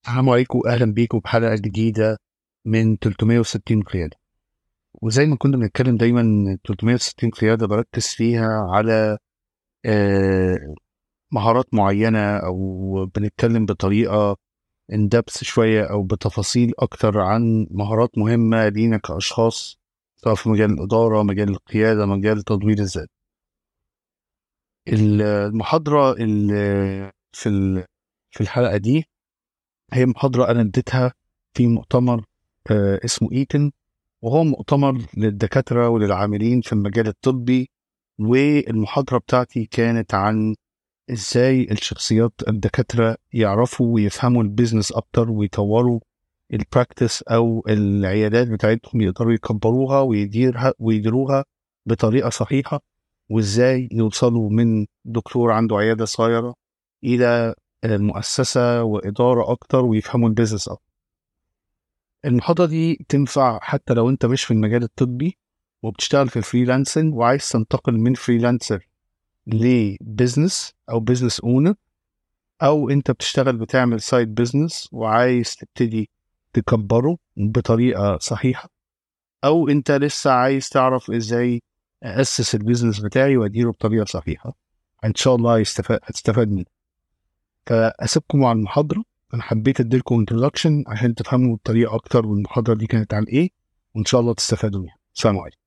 السلام عليكم واهلا بيكم بحلقه جديده من 360 قياده وزي ما كنا بنتكلم دايما 360 قياده بركز فيها على آه، مهارات معينه او بنتكلم بطريقه ان دبس شويه او بتفاصيل اكتر عن مهارات مهمه لينا كاشخاص سواء في مجال الاداره مجال القياده مجال تطوير الذات المحاضره اللي في ال- في الحلقه دي هي محاضرة أنا اديتها في مؤتمر آه، اسمه إيتن وهو مؤتمر للدكاترة وللعاملين في المجال الطبي والمحاضرة بتاعتي كانت عن إزاي الشخصيات الدكاترة يعرفوا ويفهموا البيزنس أكتر ويطوروا البراكتس أو العيادات بتاعتهم يقدروا يكبروها ويديرها ويديروها بطريقة صحيحة وإزاي يوصلوا من دكتور عنده عيادة صغيرة إلى مؤسسة وإدارة أكتر ويفهموا البيزنس أكتر. المحاضرة دي تنفع حتى لو أنت مش في المجال الطبي وبتشتغل في الفريلانسنج وعايز تنتقل من فريلانسر لبزنس أو بزنس أونر أو أنت بتشتغل بتعمل سايد بزنس وعايز تبتدي تكبره بطريقة صحيحة أو أنت لسه عايز تعرف إزاي أسس البيزنس بتاعي وأديره بطريقة صحيحة إن شاء الله هيستفاد هتستفاد منه فاسيبكم على المحاضره انا حبيت اديلكم انتروداكشن عشان تفهموا الطريقه اكتر والمحاضره دي كانت عن ايه وان شاء الله تستفادوا منها السلام عليكم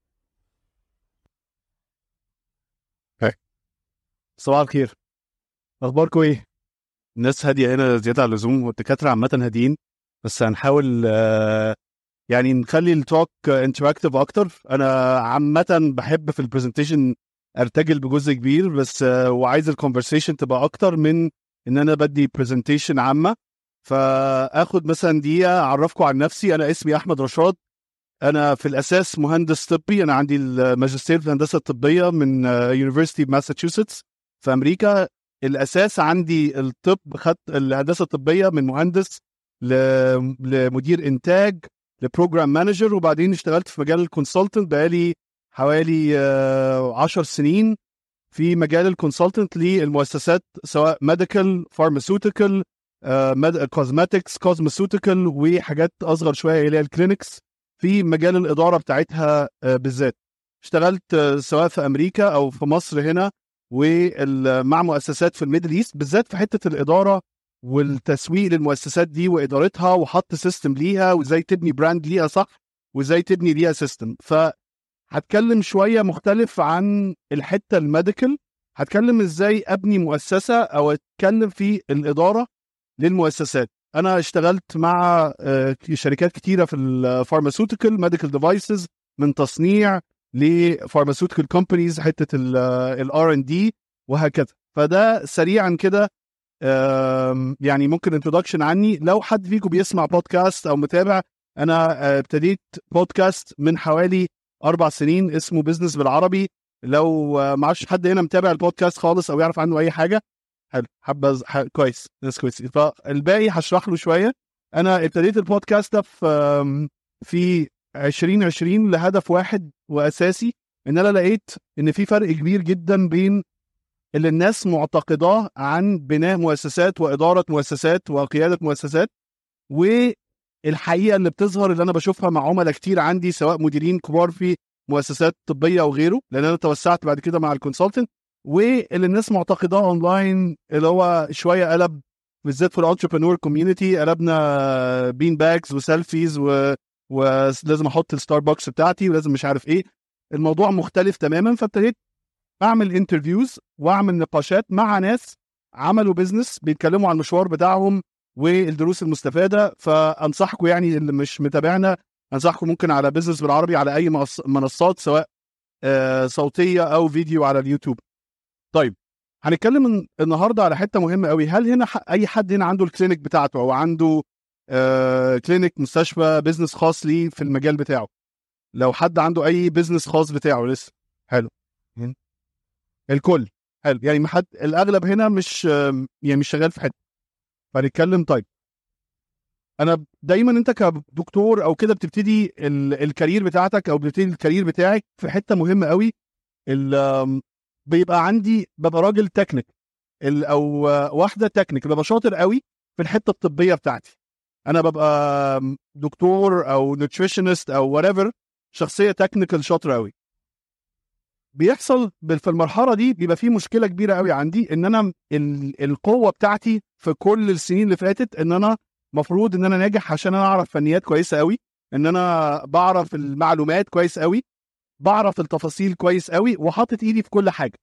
صباح الخير اخباركم ايه الناس هاديه هنا زياده عن اللزوم والدكاتره عامه هاديين بس هنحاول آه، يعني نخلي التوك انتراكتيف اكتر انا عامه بحب في البرزنتيشن ارتجل بجزء كبير بس آه، وعايز الكونفرسيشن تبقى اكتر من ان انا بدي برزنتيشن عامه فاخد مثلا دقيقه اعرفكم عن نفسي انا اسمي احمد رشاد انا في الاساس مهندس طبي انا عندي الماجستير في الهندسه الطبيه من يونيفرسيتي ماساتشوستس في امريكا الاساس عندي الطب خدت الهندسه الطبيه من مهندس ل- لمدير انتاج لبروجرام مانجر وبعدين اشتغلت في مجال الكونسلتنت بقالي حوالي 10 سنين في مجال الكونسلتنت للمؤسسات سواء ميديكال فارماسيوتيكال كوزماتكس كوزماسيوتيكال وحاجات اصغر شويه اللي هي الكلينكس في مجال الاداره بتاعتها آه، بالذات اشتغلت آه، سواء في امريكا او في مصر هنا ومع مؤسسات في الميدل ايست بالذات في حته الاداره والتسويق للمؤسسات دي وادارتها وحط سيستم ليها وازاي تبني براند ليها صح وازاي تبني ليها سيستم فهتكلم شويه مختلف عن الحته الميديكال هتكلم ازاي ابني مؤسسه او اتكلم في الاداره للمؤسسات انا اشتغلت مع آه، شركات كتيره في الفارماسيوتيكال ميديكال ديفايسز من تصنيع لفارماسيوتيكال كومبانيز حته الار ان دي وهكذا فده سريعا كده آم، يعني ممكن انتروداكشن عني لو حد فيكم بيسمع بودكاست او متابع انا آه، ابتديت بودكاست من حوالي اربع سنين اسمه بزنس بالعربي لو آه، ما اعرفش حد هنا متابع البودكاست خالص او يعرف عنه اي حاجه حلو حابه أز- ح- كويس ناس كويس فالباقي هشرح له شويه انا ابتديت البودكاست ده في آم، في 2020 لهدف واحد واساسي ان انا لقيت ان في فرق كبير جدا بين اللي الناس معتقداه عن بناء مؤسسات واداره مؤسسات وقياده مؤسسات والحقيقه اللي بتظهر اللي انا بشوفها مع عملاء كتير عندي سواء مديرين كبار في مؤسسات طبيه او غيره لان انا توسعت بعد كده مع الكونسلتنت واللي الناس معتقداه اونلاين اللي هو شويه قلب بالذات في الانتربرنور كوميونتي قلبنا بين باجز وسيلفيز و... ولازم احط الستاربكس بتاعتي ولازم مش عارف ايه الموضوع مختلف تماما فابتديت اعمل انترفيوز واعمل نقاشات مع ناس عملوا بيزنس بيتكلموا عن المشوار بتاعهم والدروس المستفاده فانصحكم يعني اللي مش متابعنا انصحكم ممكن على بيزنس بالعربي على اي منص- منصات سواء آه، صوتيه او فيديو على اليوتيوب طيب هنتكلم الن- النهارده على حته مهمه قوي هل هنا ح- اي حد هنا عنده الكلينيك بتاعته او عنده آه، كلينيك مستشفى بيزنس خاص ليه في المجال بتاعه لو حد عنده اي بيزنس خاص بتاعه لسه حلو مم. الكل حلو يعني ما حد الاغلب هنا مش آم، يعني مش شغال في حته فنتكلم طيب انا دايما انت كدكتور او كده بتبتدي ال- الكارير بتاعتك او بتبتدي الكارير بتاعك في حته مهمه قوي ال- آم، بيبقى عندي ببقى راجل تكنيك ال- او آه، واحده تكنيك ببقى شاطر قوي في الحته الطبيه بتاعتي انا ببقى دكتور او نوتريشنست او وات شخصيه تكنيكال شاطره قوي بيحصل بال- في المرحله دي بيبقى في مشكله كبيره قوي عندي ان انا ال- القوه بتاعتي في كل السنين اللي فاتت ان انا مفروض ان انا ناجح عشان انا اعرف فنيات كويسه قوي ان انا بعرف المعلومات كويس قوي بعرف التفاصيل كويس قوي وحاطط ايدي في كل حاجه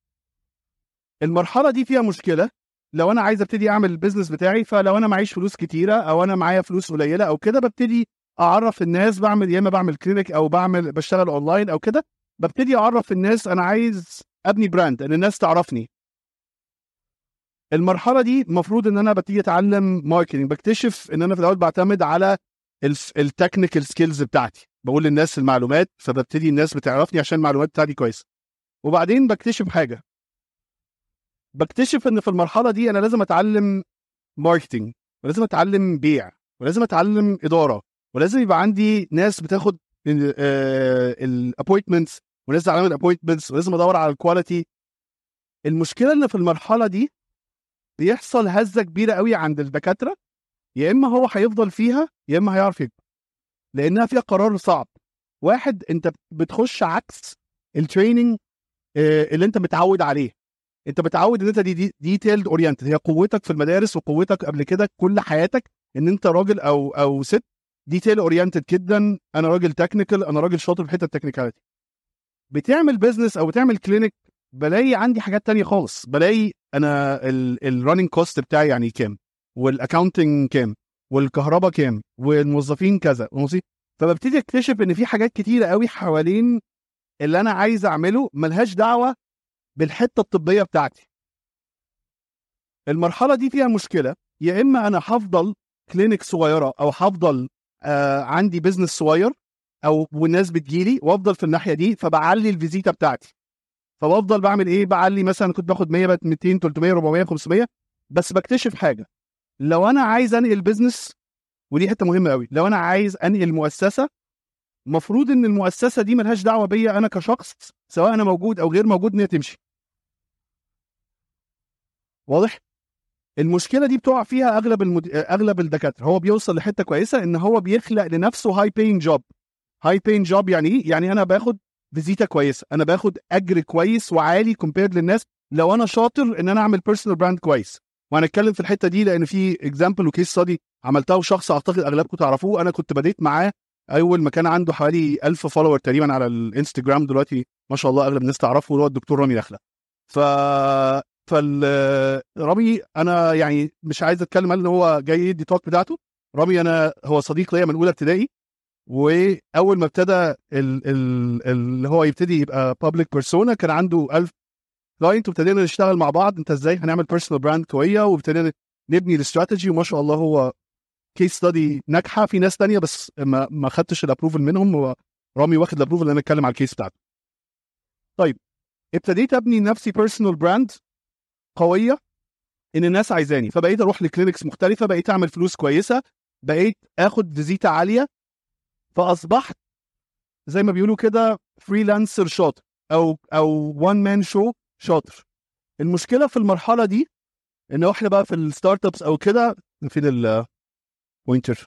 المرحله دي فيها مشكله لو انا عايز ابتدي اعمل البيزنس بتاعي فلو انا معيش فلوس كتيره او انا معايا فلوس قليله او كده ببتدي اعرف الناس بعمل يا اما بعمل كلينيك او بعمل بشتغل اونلاين او كده ببتدي اعرف الناس انا عايز ابني براند ان الناس تعرفني المرحله دي المفروض ان انا ببتدي اتعلم ماركتنج بكتشف ان انا في الاول بعتمد على التكنيكال سكيلز بتاعتي بقول للناس المعلومات فببتدي الناس بتعرفني عشان المعلومات بتاعتي كويسه وبعدين بكتشف حاجه بكتشف ان في المرحله دي انا لازم اتعلم ماركتنج ولازم اتعلم بيع ولازم اتعلم اداره ولازم يبقى عندي ناس بتاخد الابوينتمنتس وناس تعمل الابوينتمنتس ولازم ادور على الكواليتي المشكله ان في المرحله دي بيحصل هزه كبيره قوي عند الدكاتره يا اما هو هيفضل فيها يا اما هيعرف يكبر لانها فيها قرار صعب واحد انت بتخش عكس التريننج اللي انت متعود عليه انت متعود ان انت دي, دي ديتيلد اورينتد هي قوتك في المدارس وقوتك قبل كده كل حياتك ان انت راجل او او ست ديتيل اورينتد جدا انا راجل تكنيكال انا راجل شاطر في حته التكنيكاليتي بتعمل بزنس او بتعمل كلينيك بلاقي عندي حاجات تانية خالص بلاقي انا الرننج كوست بتاعي يعني كام والاكاونتنج كام والكهرباء كام والموظفين كذا والموظفين فببتدي اكتشف ان في حاجات كتيره قوي حوالين اللي انا عايز اعمله ملهاش دعوه بالحته الطبيه بتاعتي المرحله دي فيها مشكله يا اما انا هفضل كلينيك صغيره او هفضل آه عندي بزنس صغير او والناس بتجيلي وافضل في الناحيه دي فبعلي الفيزيتا بتاعتي فبفضل بعمل ايه بعلي مثلا كنت باخد 100 بقت 200 300 400 500 بس بكتشف حاجه لو انا عايز انقل بزنس ودي حته مهمه قوي لو انا عايز انقل مؤسسه المفروض ان المؤسسه دي ملهاش دعوه بيا انا كشخص سواء انا موجود او غير موجود ان هي تمشي واضح المشكله دي بتقع فيها اغلب المد... اغلب الدكاتره هو بيوصل لحته كويسه ان هو بيخلق لنفسه هاي بين جوب هاي بين جوب يعني ايه يعني انا باخد فيزيتا كويسه انا باخد اجر كويس وعالي كومبيرد للناس لو انا شاطر ان انا اعمل بيرسونال براند كويس وهنتكلم في الحته دي لان في اكزامبل وكيس ستادي عملتها وشخص اعتقد اغلبكم تعرفوه انا كنت بديت معاه اول ما كان عنده حوالي 1000 فولور تقريبا على الانستجرام دلوقتي ما شاء الله اغلب الناس تعرفه هو الدكتور رامي دخله ف فال رامي انا يعني مش عايز اتكلم ان هو جاي يدي توك بتاعته رامي انا هو صديق ليا من اولى ابتدائي واول ما ابتدى ال... ال... اللي هو يبتدي يبقى بابليك بيرسونا كان عنده 1000 كلاينت وابتدينا نشتغل مع بعض انت ازاي هنعمل بيرسونال براند قويه وابتدينا نبني الاستراتيجي وما شاء الله هو كيس ستادي ناجحه في ناس تانية بس ما ما خدتش الابروفل منهم هو رامي واخد الابروفل اللي انا اتكلم على الكيس بتاعته طيب ابتديت ابني لنفسي بيرسونال براند قويه ان الناس عايزاني فبقيت اروح لكلينكس مختلفه بقيت اعمل فلوس كويسه بقيت اخد فيزيتا عاليه فاصبحت زي ما بيقولوا كده فريلانسر شاطر او او وان مان شو شاطر المشكله في المرحله دي ان احنا بقى في الستارت ابس او كده فين ال بوينتر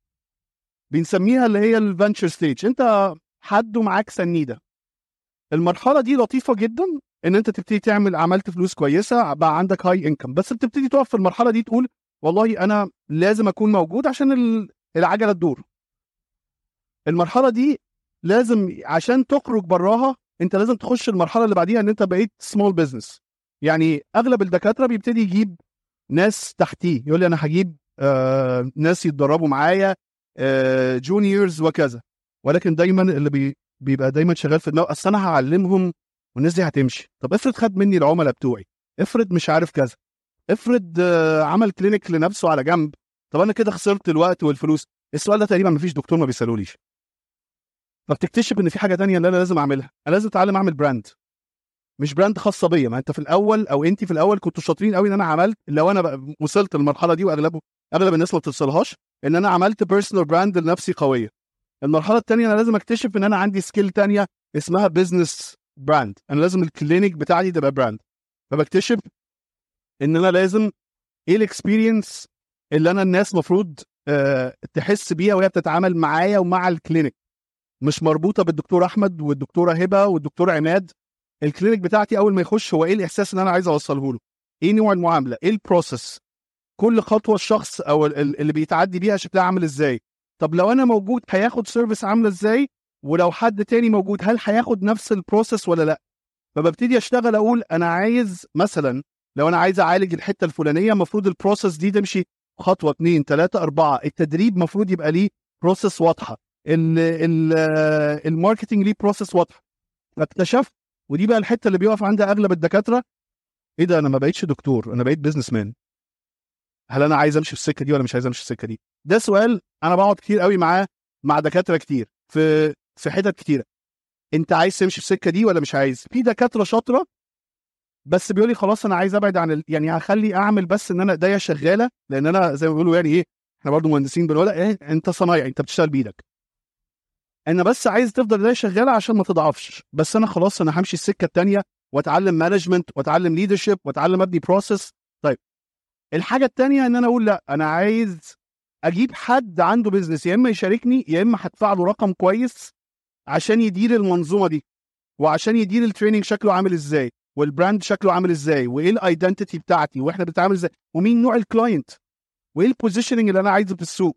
بنسميها اللي هي الفنتشر ستيج انت حد ومعاك سنيده المرحله دي لطيفه جدا ان انت تبتدي تعمل عملت فلوس كويسه بقى عندك هاي انكم بس بتبتدي تقف في المرحله دي تقول والله انا لازم اكون موجود عشان العجله تدور المرحله دي لازم عشان تخرج براها انت لازم تخش المرحله اللي بعديها ان انت بقيت سمول بزنس يعني اغلب الدكاتره بيبتدي يجيب ناس تحتيه يقول لي انا هجيب آه ناس يتدربوا معايا آه جونيورز وكذا ولكن دايما اللي بي بيبقى دايما شغال في دماغه اصل انا هعلمهم والناس دي هتمشي طب افرض خد مني العملاء بتوعي افرض مش عارف كذا افرض آه عمل كلينيك لنفسه على جنب طب انا كده خسرت الوقت والفلوس السؤال ده تقريبا مفيش دكتور ما بيسالوليش فبتكتشف ان في حاجه تانية اللي انا لازم اعملها انا لازم اتعلم اعمل براند مش براند خاصه بيا ما انت في الاول او انت في الاول كنتوا شاطرين قوي ان انا عملت لو انا بقى وصلت للمرحله دي واغلبه اغلب الناس ما بتوصلهاش ان انا عملت بيرسونال براند لنفسي قويه المرحله الثانيه انا لازم اكتشف ان انا عندي سكيل تانية اسمها بزنس براند انا لازم الكلينيك بتاعتي تبقى براند فبكتشف ان انا لازم ايه الاكسبيرينس اللي انا الناس مفروض أه تحس بيها وهي بتتعامل معايا ومع الكلينيك مش مربوطه بالدكتور احمد والدكتوره هبه والدكتور عماد الكلينيك بتاعتي اول ما يخش هو ايه الاحساس اللي انا عايز اوصله له ايه نوع المعامله ايه البروسيس كل خطوه الشخص او اللي بيتعدي بيها شكلها عامل ازاي طب لو انا موجود هياخد سيرفيس عامله ازاي ولو حد تاني موجود هل هياخد نفس البروسيس ولا لا فببتدي اشتغل اقول انا عايز مثلا لو انا عايز اعالج الحته الفلانيه المفروض البروسيس دي تمشي خطوه اثنين ثلاثه اربعه التدريب المفروض يبقى ليه بروسيس واضحه الماركتنج ليه بروسيس واضحه فاكتشفت ودي بقى الحته اللي بيقف عندها اغلب الدكاتره ايه ده انا ما بقيتش دكتور انا بقيت بزنس مان هل انا عايز امشي في السكه دي ولا مش عايز امشي في السكه دي ده سؤال انا بقعد كتير قوي معاه مع دكاتره كتير في في حتت كتيره انت عايز تمشي في السكه دي ولا مش عايز في دكاتره شاطره بس بيقول لي خلاص انا عايز ابعد عن ال... يعني هخلي اعمل بس ان انا ايديا شغاله لان انا زي ما بيقولوا يعني ايه احنا برضه مهندسين بنقول ايه انت صنايعي انت بتشتغل بايدك انا بس عايز تفضل ايديا شغاله عشان ما تضعفش بس انا خلاص انا همشي السكه الثانيه واتعلم مانجمنت واتعلم ليدرشيب واتعلم ابني بروسيس طيب الحاجه الثانيه ان انا اقول لا انا عايز اجيب حد عنده بيزنس يا اما يشاركني يا اما هدفع له رقم كويس عشان يدير المنظومه دي وعشان يدير التريننج شكله عامل ازاي والبراند شكله عامل ازاي وايه الايدنتيتي بتاعتي واحنا بنتعامل ازاي ومين نوع الكلاينت وايه البوزيشننج اللي انا عايزه في السوق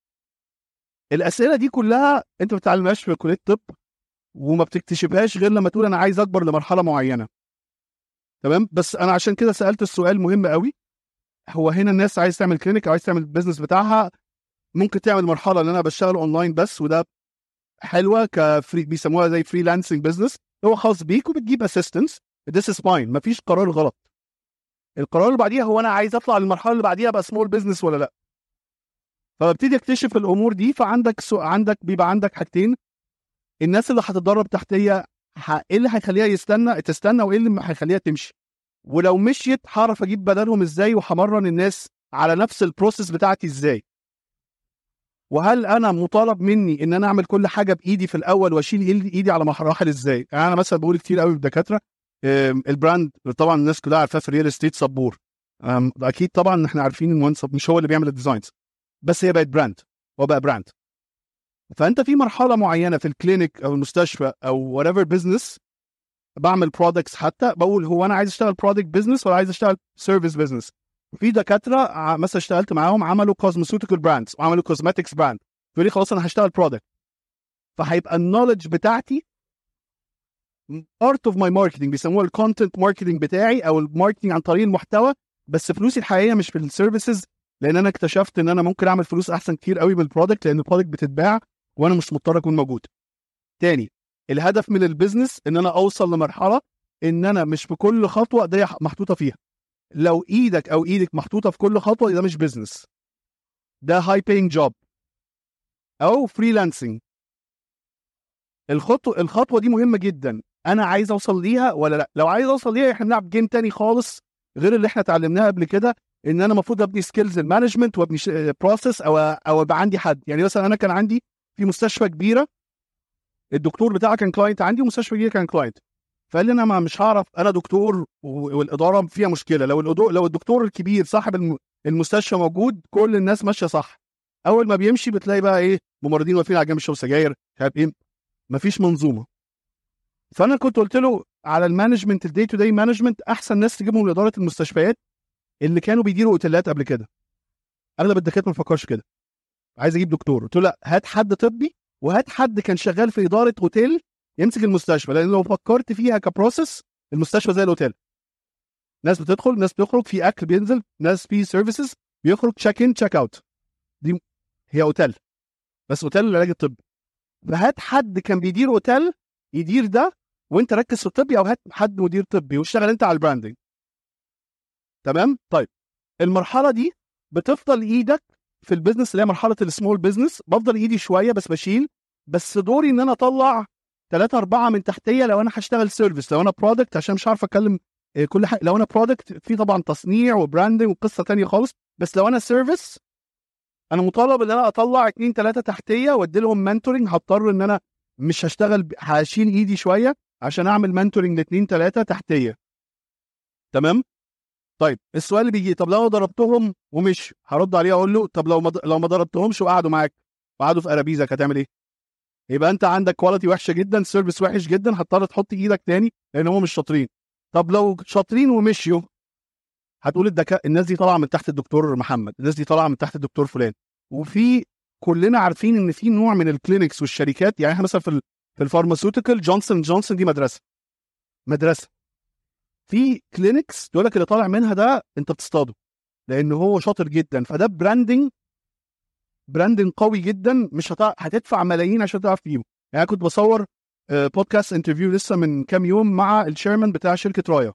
الاسئله دي كلها انت ما بتتعلمهاش في كليه الطب وما بتكتشفهاش غير لما تقول انا عايز اكبر لمرحله معينه تمام بس انا عشان كده سالت السؤال مهم قوي هو هنا الناس عايز تعمل كلينيك او عايز تعمل البيزنس بتاعها ممكن تعمل مرحله اللي انا بشتغل اونلاين بس وده حلوه كفري بيسموها زي فريلانسنج بزنس هو خاص بيك وبتجيب اسيستنس ذس از فاين مفيش قرار غلط القرار اللي بعديها هو انا عايز اطلع للمرحله اللي بعديها ابقى سمول بزنس ولا لا فببتدي اكتشف الامور دي فعندك سو... عندك بيبقى عندك حاجتين الناس اللي هتتدرب تحتيه ح... ايه اللي هيخليها يستنى تستنى وايه اللي هيخليها تمشي ولو مشيت هعرف اجيب بدلهم ازاي وهمرن الناس على نفس البروسيس بتاعتي ازاي وهل انا مطالب مني ان انا اعمل كل حاجه بايدي في الاول واشيل ايدي على مراحل ازاي يعني انا مثلا بقول كتير قوي في الدكاتره البراند طبعا الناس كلها عارفاه في الريال استيت سبور اكيد طبعا احنا عارفين ان وان مش هو اللي بيعمل الديزاينز بس هي بقت براند هو بقى براند فانت في مرحله معينه في الكلينيك او المستشفى او وات ايفر بزنس بعمل برودكتس حتى بقول هو انا عايز اشتغل برودكت بزنس ولا عايز اشتغل سيرفيس بزنس في دكاتره مثلا اشتغلت معاهم عملوا كوزموسيوتيكال براندز وعملوا كوزماتكس براند يقول لي خلاص انا هشتغل برودكت فهيبقى النولج بتاعتي بارت اوف ماي ماركتنج بيسموها الكونتنت ماركتنج بتاعي او الماركتنج عن طريق المحتوى بس فلوسي الحقيقيه مش في السيرفيسز لان انا اكتشفت ان انا ممكن اعمل فلوس احسن كتير قوي بالبرودكت لان البرودكت بتتباع وانا مش مضطر اكون موجود تاني الهدف من البيزنس ان انا اوصل لمرحله ان انا مش في كل خطوه ايديا محطوطه فيها لو ايدك او ايدك محطوطه في كل خطوه ده مش بيزنس ده هاي بينج جوب او فريلانسنج الخطوه الخطوه دي مهمه جدا انا عايز اوصل ليها ولا لا لو عايز اوصل ليها احنا بنلعب جيم تاني خالص غير اللي احنا اتعلمناه قبل كده ان انا المفروض ابني سكيلز المانجمنت وابني بروسيس او او يبقى عندي حد يعني مثلا انا كان عندي في مستشفى كبيره الدكتور بتاعها كان كلاينت عندي ومستشفى كبيره كان كلاينت فقال لي انا ما مش هعرف انا دكتور والاداره فيها مشكله لو لو الدكتور الكبير صاحب المستشفى موجود كل الناس ماشيه صح اول ما بيمشي بتلاقي بقى ايه ممرضين واقفين على جنب يشربوا سجاير مش عارف ايه مفيش منظومه فانا كنت قلت له على المانجمنت الدي تو داي مانجمنت احسن ناس تجيبهم لاداره المستشفيات اللي كانوا بيديروا اوتيلات قبل كده اغلب الدكاتره ما بيفكرش كده عايز اجيب دكتور قلت له لا هات حد طبي وهات حد كان شغال في اداره اوتيل يمسك المستشفى لان لو فكرت فيها كبروسيس المستشفى زي الاوتيل ناس بتدخل ناس بتخرج في اكل بينزل ناس في سيرفيسز بيخرج تشيك ان تشيك اوت دي هي اوتيل بس اوتيل العلاج الطبي فهات حد كان بيدير اوتيل يدير ده وانت ركز في الطبي او هات حد مدير طبي واشتغل انت على البراندنج تمام طيب المرحله دي بتفضل ايدك في البيزنس اللي هي مرحله السمول بيزنس بفضل ايدي شويه بس بشيل بس دوري ان انا اطلع ثلاثة أربعة من تحتية لو أنا هشتغل سيرفيس لو أنا برودكت عشان مش عارف أتكلم كل حاجة لو أنا برودكت في طبعا تصنيع وبراندنج وقصة تانية خالص بس لو أنا سيرفيس أنا مطالب إن أنا أطلع اتنين تلاتة تحتية وأدي لهم منتورنج هضطر إن أنا مش هشتغل هشيل إيدي شوية عشان أعمل منتورنج لاتنين تلاتة تحتية تمام طيب السؤال اللي بيجي طب لو ضربتهم ومش هرد عليه اقول له طب لو ما لو ما ضربتهمش وقعدوا معاك وقعدوا في ارابيزك هتعمل ايه؟ يبقى انت عندك كواليتي وحشه جدا سيرفيس وحش جدا هتضطر تحط ايدك تاني لان هم مش شاطرين طب لو شاطرين ومشيوا هتقول الدكا... الناس دي طالعه من تحت الدكتور محمد الناس دي طالعه من تحت الدكتور فلان وفي كلنا عارفين ان في نوع من الكلينكس والشركات يعني احنا مثلا في ال... في الفارماسيوتيكال جونسون جونسون دي مدرسه مدرسه في كلينكس يقول لك اللي طالع منها ده انت بتصطاده لان هو شاطر جدا فده براندنج براندنج قوي جدا مش هتع... هتدفع ملايين عشان تعرف تجيبه يعني أنا كنت بصور آه، بودكاست انترفيو لسه من كام يوم مع الشيرمان بتاع شركه رايا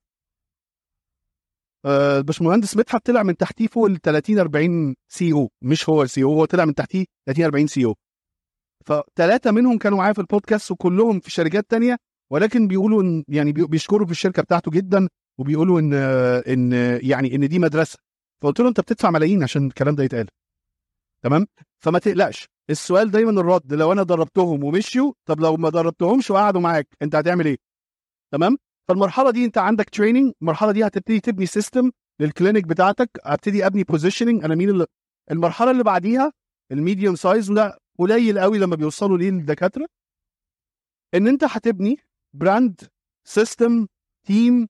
آه، الباشمهندس مدحت طلع من تحتيه فوق ال 30 40 سي او مش هو السي او هو طلع من تحتيه 30 40 سي او فثلاثه منهم كانوا معايا في البودكاست وكلهم في شركات تانية ولكن بيقولوا ان يعني بي- بيشكروا في الشركه بتاعته جدا وبيقولوا ان ان يعني ان دي مدرسه فقلت له انت بتدفع ملايين عشان الكلام ده يتقال تمام فما تقلقش السؤال دايما الرد لو انا دربتهم ومشيوا طب لو ما دربتهمش وقعدوا معاك انت هتعمل ايه تمام فالمرحله دي انت عندك تريننج المرحله دي هتبتدي تبني سيستم للكلينيك بتاعتك ابتدي ابني بوزيشننج انا مين اللي المرحله اللي بعديها الميديوم سايز وده قليل قوي لما بيوصلوا ليه الدكاتره ان انت هتبني براند سيستم تيم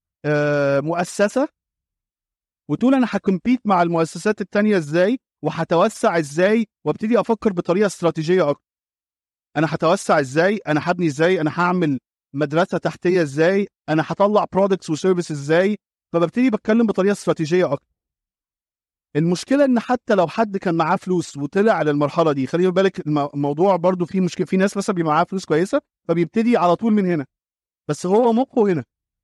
مؤسسه وتقول انا هكمبيت مع المؤسسات التانية ازاي وهتوسع ازاي وابتدي افكر بطريقه استراتيجيه اكتر انا هتوسع ازاي انا هبني ازاي انا هعمل مدرسه تحتيه ازاي انا هطلع برودكتس وسيرفيس ازاي فببتدي بتكلم بطريقه استراتيجيه اكتر المشكله ان حتى لو حد كان معاه فلوس وطلع للمرحله دي خلي بالك الم- الموضوع برضو فيه مشكله في ناس مثلا بيبقى معاها فلوس كويسه فبيبتدي على طول من هنا بس هو مخه هنا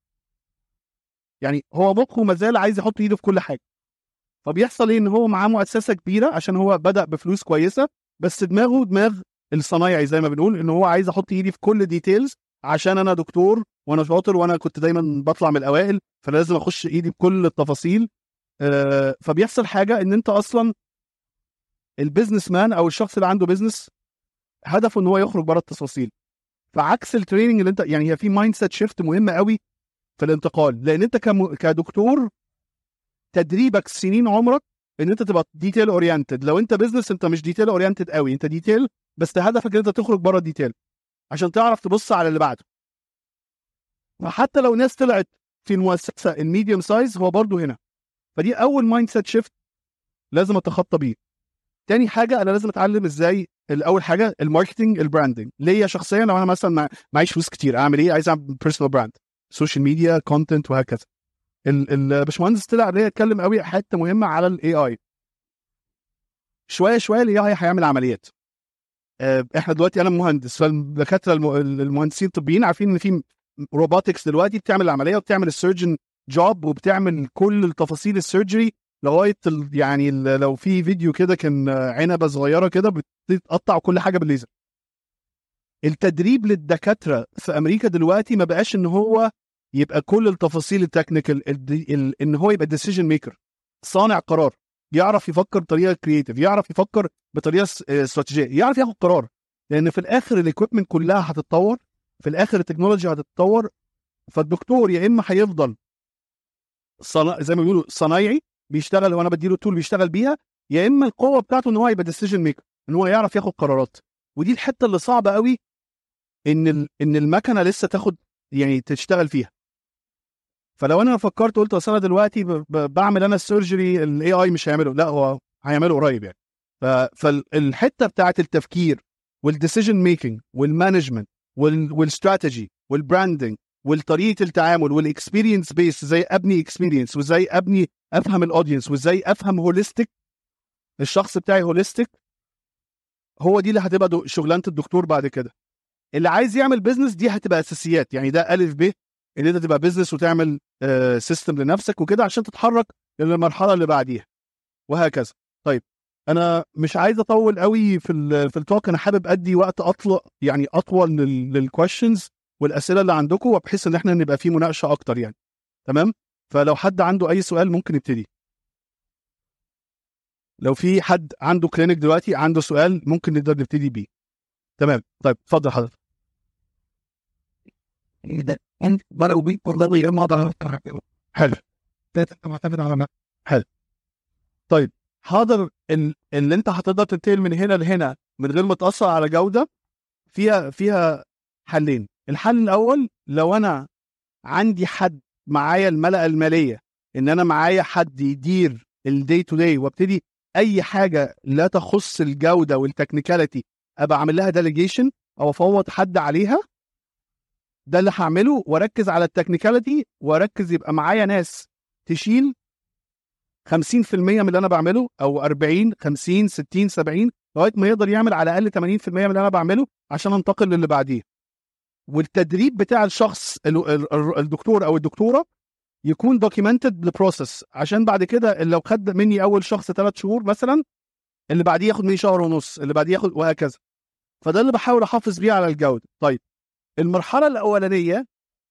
يعني هو مخه ما زال عايز يحط ايده في كل حاجه فبيحصل ايه ان هو معاه مؤسسه كبيره عشان هو بدا بفلوس كويسه بس دماغه دماغ الصنايعي زي ما بنقول ان هو عايز احط ايدي في كل ديتيلز عشان انا دكتور وانا شاطر وانا كنت دايما بطلع من الاوائل فلازم اخش ايدي بكل التفاصيل آه، فبيحصل حاجه ان انت اصلا البيزنس مان او الشخص اللي عنده بيزنس هدفه ان هو يخرج بره التفاصيل فعكس التريننج اللي انت يعني هي في مايند سيت شيفت مهمه قوي في الانتقال لان انت كم... كدكتور تدريبك سنين عمرك ان انت تبقى ديتيل اورينتد لو انت بيزنس انت مش ديتيل اورينتد قوي انت ديتيل بس هدفك ان انت تخرج بره الديتيل عشان تعرف تبص على اللي بعده فحتى لو ناس طلعت في المؤسسه الميديوم سايز هو برضو هنا فدي اول مايند سيت شيفت لازم اتخطى بيه تاني حاجه انا لازم اتعلم ازاي الاول حاجه الماركتنج البراندنج ليا شخصيا لو انا مثلا مع- معيش فلوس كتير اعمل ايه عايز اعمل بيرسونال براند سوشيال ميديا كونتنت وهكذا ال- الباشمهندس طلع عليه يتكلم قوي حته مهمه على الاي اي شويه شويه الاي اي هيعمل عمليات آه، احنا دلوقتي انا مهندس فالدكاتره الم- المهندسين الطبيين عارفين ان في روبوتكس دلوقتي بتعمل العمليه وبتعمل السيرجن جوب وبتعمل كل التفاصيل السيرجري لغايه ال- يعني ال- لو في فيديو كده كان آه، عنبه صغيره كده بتقطع كل حاجه بالليزر التدريب للدكاتره في امريكا دلوقتي ما بقاش ان هو يبقى كل التفاصيل التكنيكال ال- ال- ان هو يبقى ديسيجن ميكر صانع قرار يعرف يفكر بطريقه كرييتيف يعرف يفكر بطريقه س- آه، استراتيجيه يعرف ياخد قرار لان في الاخر الاكويبمنت كلها هتتطور في الاخر التكنولوجيا هتتطور فالدكتور يا اما هيفضل صنا... زي ما بيقولوا صنايعي بيشتغل وانا بديله التول بيشتغل بيها يا اما القوه بتاعته ان هو يبقى ديسيجن ميكر ان هو يعرف ياخد قرارات ودي الحته اللي صعبه قوي ان ال... ان المكنه لسه تاخد يعني تشتغل فيها فلو انا فكرت قلت اصل انا دلوقتي ب... ب... بعمل انا السيرجري الاي اي مش هيعمله لا هو هيعمله قريب يعني ف... فالحته بتاعت التفكير والديسيجن ميكنج والمانجمنت وال... والستراتيجي والبراندنج والطريقه التعامل والاكسبيرينس بيس ازاي ابني اكسبيرينس وازاي ابني افهم الاودينس وازاي افهم هوليستيك الشخص بتاعي هوليستيك هو دي اللي هتبقى دو- شغلانه الدكتور بعد كده اللي عايز يعمل بيزنس دي هتبقى اساسيات يعني ده الف ب ان انت تبقى بيزنس وتعمل سيستم لنفسك وكده عشان تتحرك للمرحله اللي بعديها وهكذا طيب انا مش عايز اطول قوي في ال في التوك انا حابب ادي وقت اطول يعني اطول للكويشنز والاسئله اللي عندكم وبحيث ان احنا نبقى في مناقشه اكتر يعني تمام فلو حد عنده اي سؤال ممكن يبتدي لو في حد عنده كلينيك دلوقتي عنده سؤال ممكن نقدر نبتدي بيه تمام طيب اتفضل حضرتك ده انت بقى وبيك والله يا ما ضربت حلو ده انت معتمد على نفسك حاضر ال- اللي انت هتقدر تنتقل من هنا لهنا من غير ما تاثر على جوده فيها فيها حلين الحل الاول لو انا عندي حد معايا الملأ الماليه ان انا معايا حد يدير الدي تو داي وابتدي اي حاجه لا تخص الجوده والتكنيكاليتي ابقى اعمل لها ديليجيشن او افوض حد عليها ده اللي هعمله واركز على التكنيكاليتي واركز يبقى معايا ناس تشيل 50% من اللي انا بعمله او 40 50 60 70 لغايه ما يقدر يعمل على الاقل 80% من اللي انا بعمله عشان انتقل للي بعديه والتدريب بتاع الشخص ال- ال- ال- الدكتور او الدكتوره يكون دوكيومنتد بالبروسيس عشان بعد كده لو خد مني اول شخص ثلاث شهور مثلا اللي بعديه ياخد مني شهر ونص اللي بعديه ياخد وهكذا فده اللي بحاول احافظ بيه على الجوده طيب المرحله الاولانيه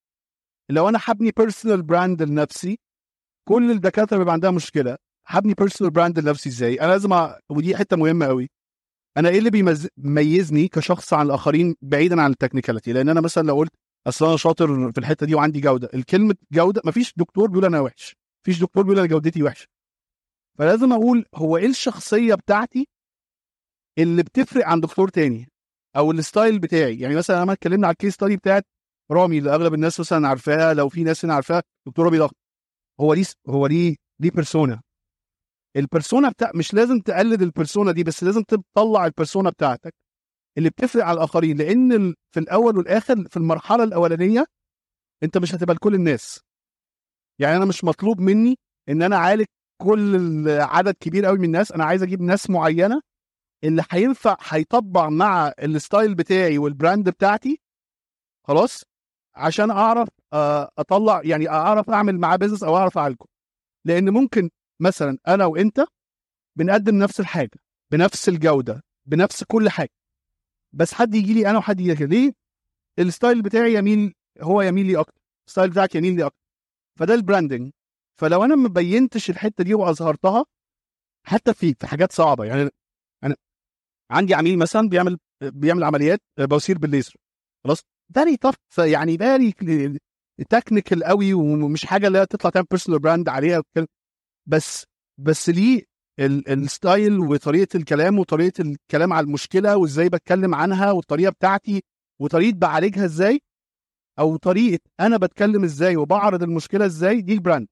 لو انا هبني بيرسونال براند لنفسي كل الدكاتره بيبقى عندها مشكله هبني بيرسونال براند لنفسي ازاي انا لازم أ... ودي حته مهمه قوي انا ايه اللي بيمز- بيميزني كشخص عن الاخرين بعيدا عن التكنيكاليتي لان انا مثلا لو قلت اصل انا شاطر في الحته دي وعندي جوده الكلمه جوده مفيش دكتور بيقول انا وحش مفيش دكتور بيقول انا جودتي وحشه فلازم اقول هو ايه الشخصيه بتاعتي اللي بتفرق عن دكتور تاني او الستايل بتاعي يعني مثلا لما اتكلمنا على الكيس ستادي بتاعت رامي اللي اغلب الناس مثلا عارفاها لو في ناس هنا عارفاها دكتور رامي ضغط هو ليه هو ليه ليه بيرسونا البيرسونا بتاع مش لازم تقلد البيرسونا دي بس لازم تطلع البيرسونا بتاعتك اللي بتفرق على الاخرين لان ال- في الاول والاخر في المرحله الاولانيه انت مش هتبقى لكل الناس يعني انا مش مطلوب مني ان انا اعالج كل ال- عدد كبير قوي من الناس انا عايز اجيب ناس معينه اللي هينفع هيطبع مع الستايل بتاعي والبراند بتاعتي خلاص عشان اعرف آه، اطلع يعني اعرف اعمل معاه بيزنس او اعرف اعالجه لان ممكن مثلا انا وانت بنقدم نفس الحاجه بنفس الجوده بنفس كل حاجه بس حد يجي لي انا وحد يجي لي ليه الستايل بتاعي يميل هو يميل لي اكتر الستايل بتاعك يميل لي اكتر فده البراندنج فلو انا ما بينتش الحته دي واظهرتها حتى في في حاجات صعبه يعني انا عندي عميل مثلا بيعمل بيعمل عمليات بواسير بالليزر خلاص فيري تف يعني فيري تكنيكال قوي ومش حاجه اللي هي تطلع تعمل بيرسونال براند عليها وكده. بس بس ليه ال- الستايل وطريقه الكلام وطريقه الكلام على المشكله وازاي بتكلم عنها والطريقه بتاعتي وطريقه بعالجها ازاي او طريقه انا بتكلم ازاي وبعرض المشكله ازاي دي البراند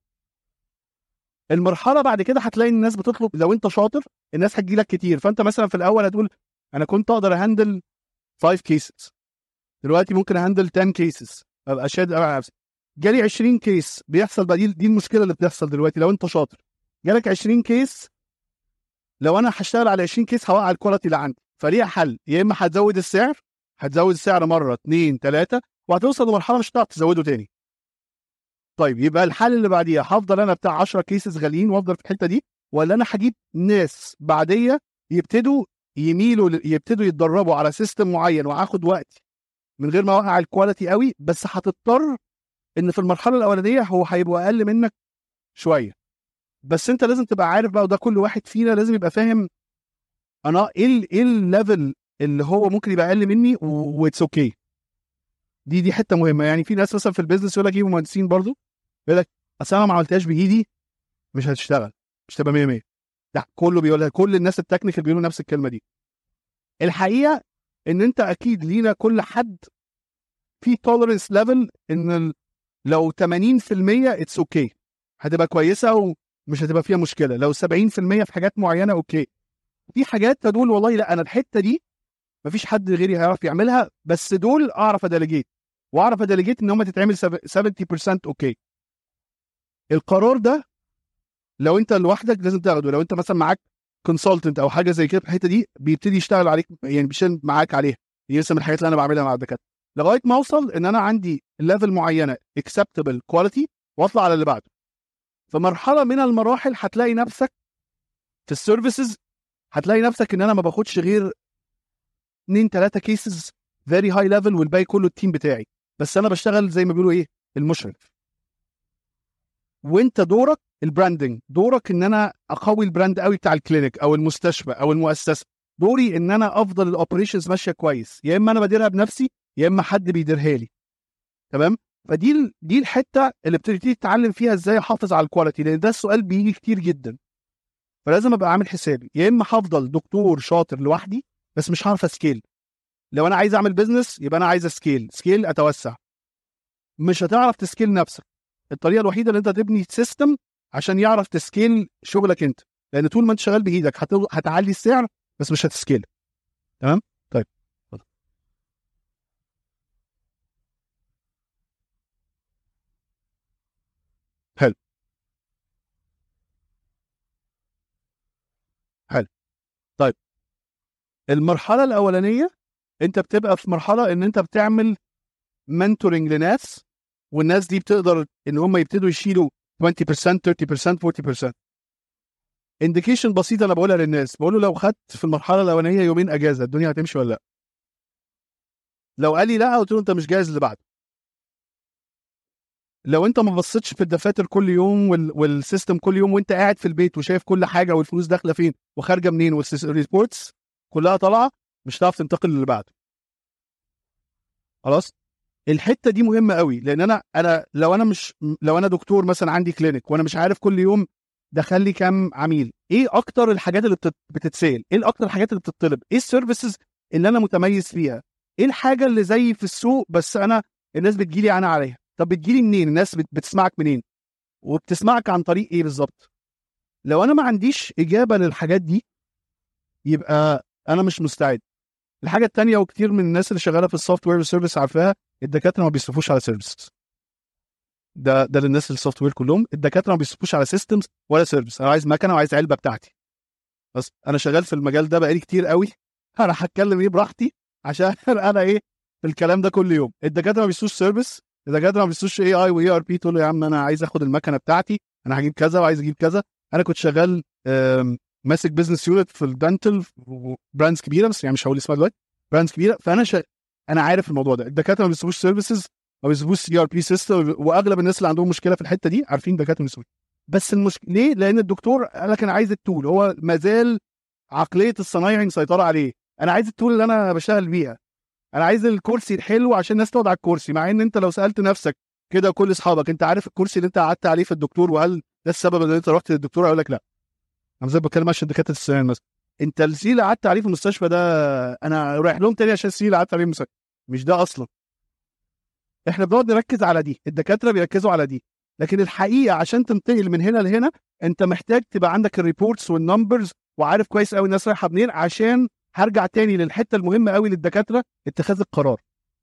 المرحله بعد كده هتلاقي الناس بتطلب لو انت شاطر الناس هتجي لك كتير فانت مثلا في الاول هتقول انا كنت اقدر اهندل 5 كيسز دلوقتي ممكن اهندل 10 كيسز ابقى شاد قوي على نفسي جالي 20 كيس بيحصل بقى دي, دي المشكله اللي بتحصل دلوقتي لو انت شاطر جالك 20 كيس لو انا هشتغل على 20 كيس هوقع الكواليتي اللي عندي فليها حل يا اما هتزود السعر هتزود السعر مره اثنين ثلاثه وهتوصل لمرحله مش هتعرف تزوده تاني طيب يبقى الحل اللي بعديها هفضل انا بتاع 10 كيسز غاليين وافضل في الحته دي ولا انا هجيب ناس بعديه يبتدوا يميلوا ل- يبتدوا يتدربوا على سيستم معين وهاخد وقت من غير ما اوقع الكواليتي قوي بس هتضطر ان في المرحله الاولانيه هو هيبقى اقل منك شويه بس انت لازم تبقى عارف بقى وده كل واحد فينا لازم يبقى فاهم انا ايه ال- ايه الليفل اللي هو ممكن يبقى اقل مني واتس اوكي okay. دي دي حته مهمه يعني في ناس مثلا في البيزنس يقول لك ايه مهندسين برضو يقول لك اصل انا ما عملتهاش بايدي مش هتشتغل مش تبقى 100 100 لا كله بيقولها كل الناس التكنيكال بيقولوا نفس الكلمه دي الحقيقه ان انت اكيد لينا كل حد في توليرنس ليفل ان ال- لو 80% اتس اوكي okay. هتبقى كويسه ومش هتبقى فيها مشكله لو 70% في حاجات معينه اوكي في حاجات تقول والله لا انا الحته دي مفيش حد غيري هيعرف يعملها بس دول اعرف اديليجيت واعرف اديليجيت ان هم تتعمل 70% اوكي القرار ده لو انت لوحدك لازم تاخده لو انت مثلا معاك كونسلتنت او حاجه زي كده في الحته دي بيبتدي يشتغل عليك يعني بيشتغل معاك عليها دي لسه من الحاجات اللي انا بعملها مع الدكاتره لغايه ما اوصل ان انا عندي ليفل معينه اكسبتبل كواليتي واطلع على اللي بعده في مرحله من المراحل هتلاقي نفسك في السيرفيسز هتلاقي نفسك ان انا ما باخدش غير اثنين ثلاثه كيسز فيري هاي ليفل والباقي كله التيم بتاعي بس انا بشتغل زي ما بيقولوا ايه المشرف وانت دورك البراندنج دورك ان انا اقوي البراند قوي بتاع الكلينيك او المستشفى او المؤسسه دوري ان انا افضل الاوبريشنز ماشيه كويس يا اما انا بديرها بنفسي يا اما حد بيديرها لي تمام فدي ال- دي الحته اللي بتبتدي تتعلم فيها ازاي احافظ على الكواليتي لان ده السؤال بيجي كتير جدا فلازم ابقى عامل حسابي يا اما هفضل دكتور شاطر لوحدي بس مش هعرف اسكيل لو انا عايز اعمل بزنس يبقى انا عايز اسكيل سكيل اتوسع مش هتعرف تسكيل نفسك الطريقه الوحيده اللي انت تبني سيستم عشان يعرف تسكيل شغلك انت لان طول ما انت شغال بايدك هت- هتعلي السعر بس مش هتسكيل تمام طيب اتفضل. حلو حلو طيب المرحله الاولانيه انت بتبقى في مرحله ان انت بتعمل منتورنج لناس والناس دي بتقدر ان هم يبتدوا يشيلوا 20% 30% 40% انديكيشن بسيطه انا بقولها للناس بقول له لو خدت في المرحله الاولانيه يومين اجازه الدنيا هتمشي ولا لا لو قال لي لا قلت له انت مش جاهز اللي بعده لو انت ما بصيتش في الدفاتر كل يوم وال... والسيستم كل يوم وانت قاعد في البيت وشايف كل حاجه والفلوس داخله فين وخارجه منين والريبورتس كلها طالعه مش هتعرف تنتقل للي بعده خلاص الحته دي مهمه قوي لان انا انا لو انا مش لو انا دكتور مثلا عندي كلينيك وانا مش عارف كل يوم دخل لي كام عميل ايه اكتر الحاجات اللي بتت- بتتسال ايه الاكتر الحاجات اللي بتطلب ايه السيرفيسز اللي انا متميز فيها ايه الحاجه اللي زي في السوق بس انا الناس بتجيلي انا عليها طب بتجيلي منين الناس بت- بتسمعك منين وبتسمعك عن طريق ايه بالظبط لو انا ما عنديش اجابه للحاجات دي يبقى انا مش مستعد الحاجه التانية وكتير من الناس اللي شغاله في السوفت وير سيرفيس عارفاها الدكاتره ما بيصرفوش على سيرفيسز ده ده للناس السوفت وير كلهم الدكاتره ما بيصرفوش على سيستمز ولا سيرفيس انا عايز مكنه وعايز علبه بتاعتي بس انا شغال في المجال ده بقالي كتير قوي انا هتكلم ايه براحتي عشان انا ايه في الكلام ده كل يوم الدكاتره ما بيصوش سيرفيس الدكاتره ما بيصوش اي اي واي ار بي تقول له يا عم انا عايز اخد المكنه بتاعتي انا هجيب كذا وعايز اجيب كذا انا كنت شغال آم، ماسك بزنس يونت في الدنتل براندز كبيره بس يعني مش هقول اسمها دلوقتي براندز كبيره فانا شا... انا عارف الموضوع ده الدكاتره ما بيصرفوش سيرفيسز ما بيصرفوش سي ار بي سيستم واغلب الناس اللي عندهم مشكله في الحته دي عارفين دكاتره ما بيصرفوش بس المشكله ليه؟ لان الدكتور قال لك انا عايز التول هو ما زال عقليه الصنايعي مسيطره عليه انا عايز التول اللي انا بشتغل بيها انا عايز الكرسي الحلو عشان الناس تقعد على الكرسي مع ان انت لو سالت نفسك كده كل اصحابك انت عارف الكرسي اللي انت قعدت عليه في الدكتور وهل ده السبب ان انت رحت للدكتور هيقول لك لا انا زي ما بتكلم عشان دكاتره السنان مثلا انت السي اللي قعدت عليه في المستشفى ده انا رايح لهم تاني عشان السي اللي قعدت عليه في المستشفى مش ده اصلا احنا بنقعد نركز على دي الدكاتره بيركزوا على دي لكن الحقيقه عشان تنتقل من هنا لهنا انت محتاج تبقى عندك الريبورتس والنمبرز وعارف كويس قوي الناس رايحه منين عشان هرجع تاني للحته المهمه قوي للدكاتره اتخاذ القرار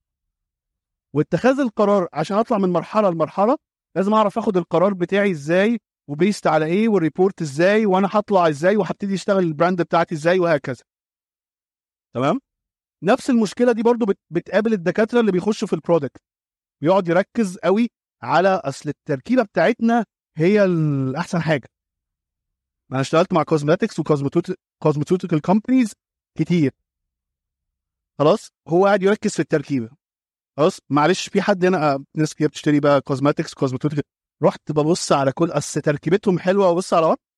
واتخاذ القرار عشان اطلع من مرحله لمرحله لازم اعرف اخد القرار بتاعي ازاي وبيست على ايه والريبورت ازاي وانا هطلع ازاي وهبتدي اشتغل البراند بتاعتي ازاي وهكذا تمام نفس المشكله دي برضو بت- بتقابل الدكاتره اللي بيخشوا في البرودكت بيقعد يركز قوي على اصل التركيبه بتاعتنا هي الاحسن حاجه انا اشتغلت مع كوزماتكس وكوزمتيكال كومبانيز كتير خلاص هو قاعد يركز في التركيبه خلاص معلش في حد هنا آه، ناس كتير بتشتري بقى كوزماتكس كوزمتيكال رحت ببص على كل اصل تركيبتهم حلوه وابص على وات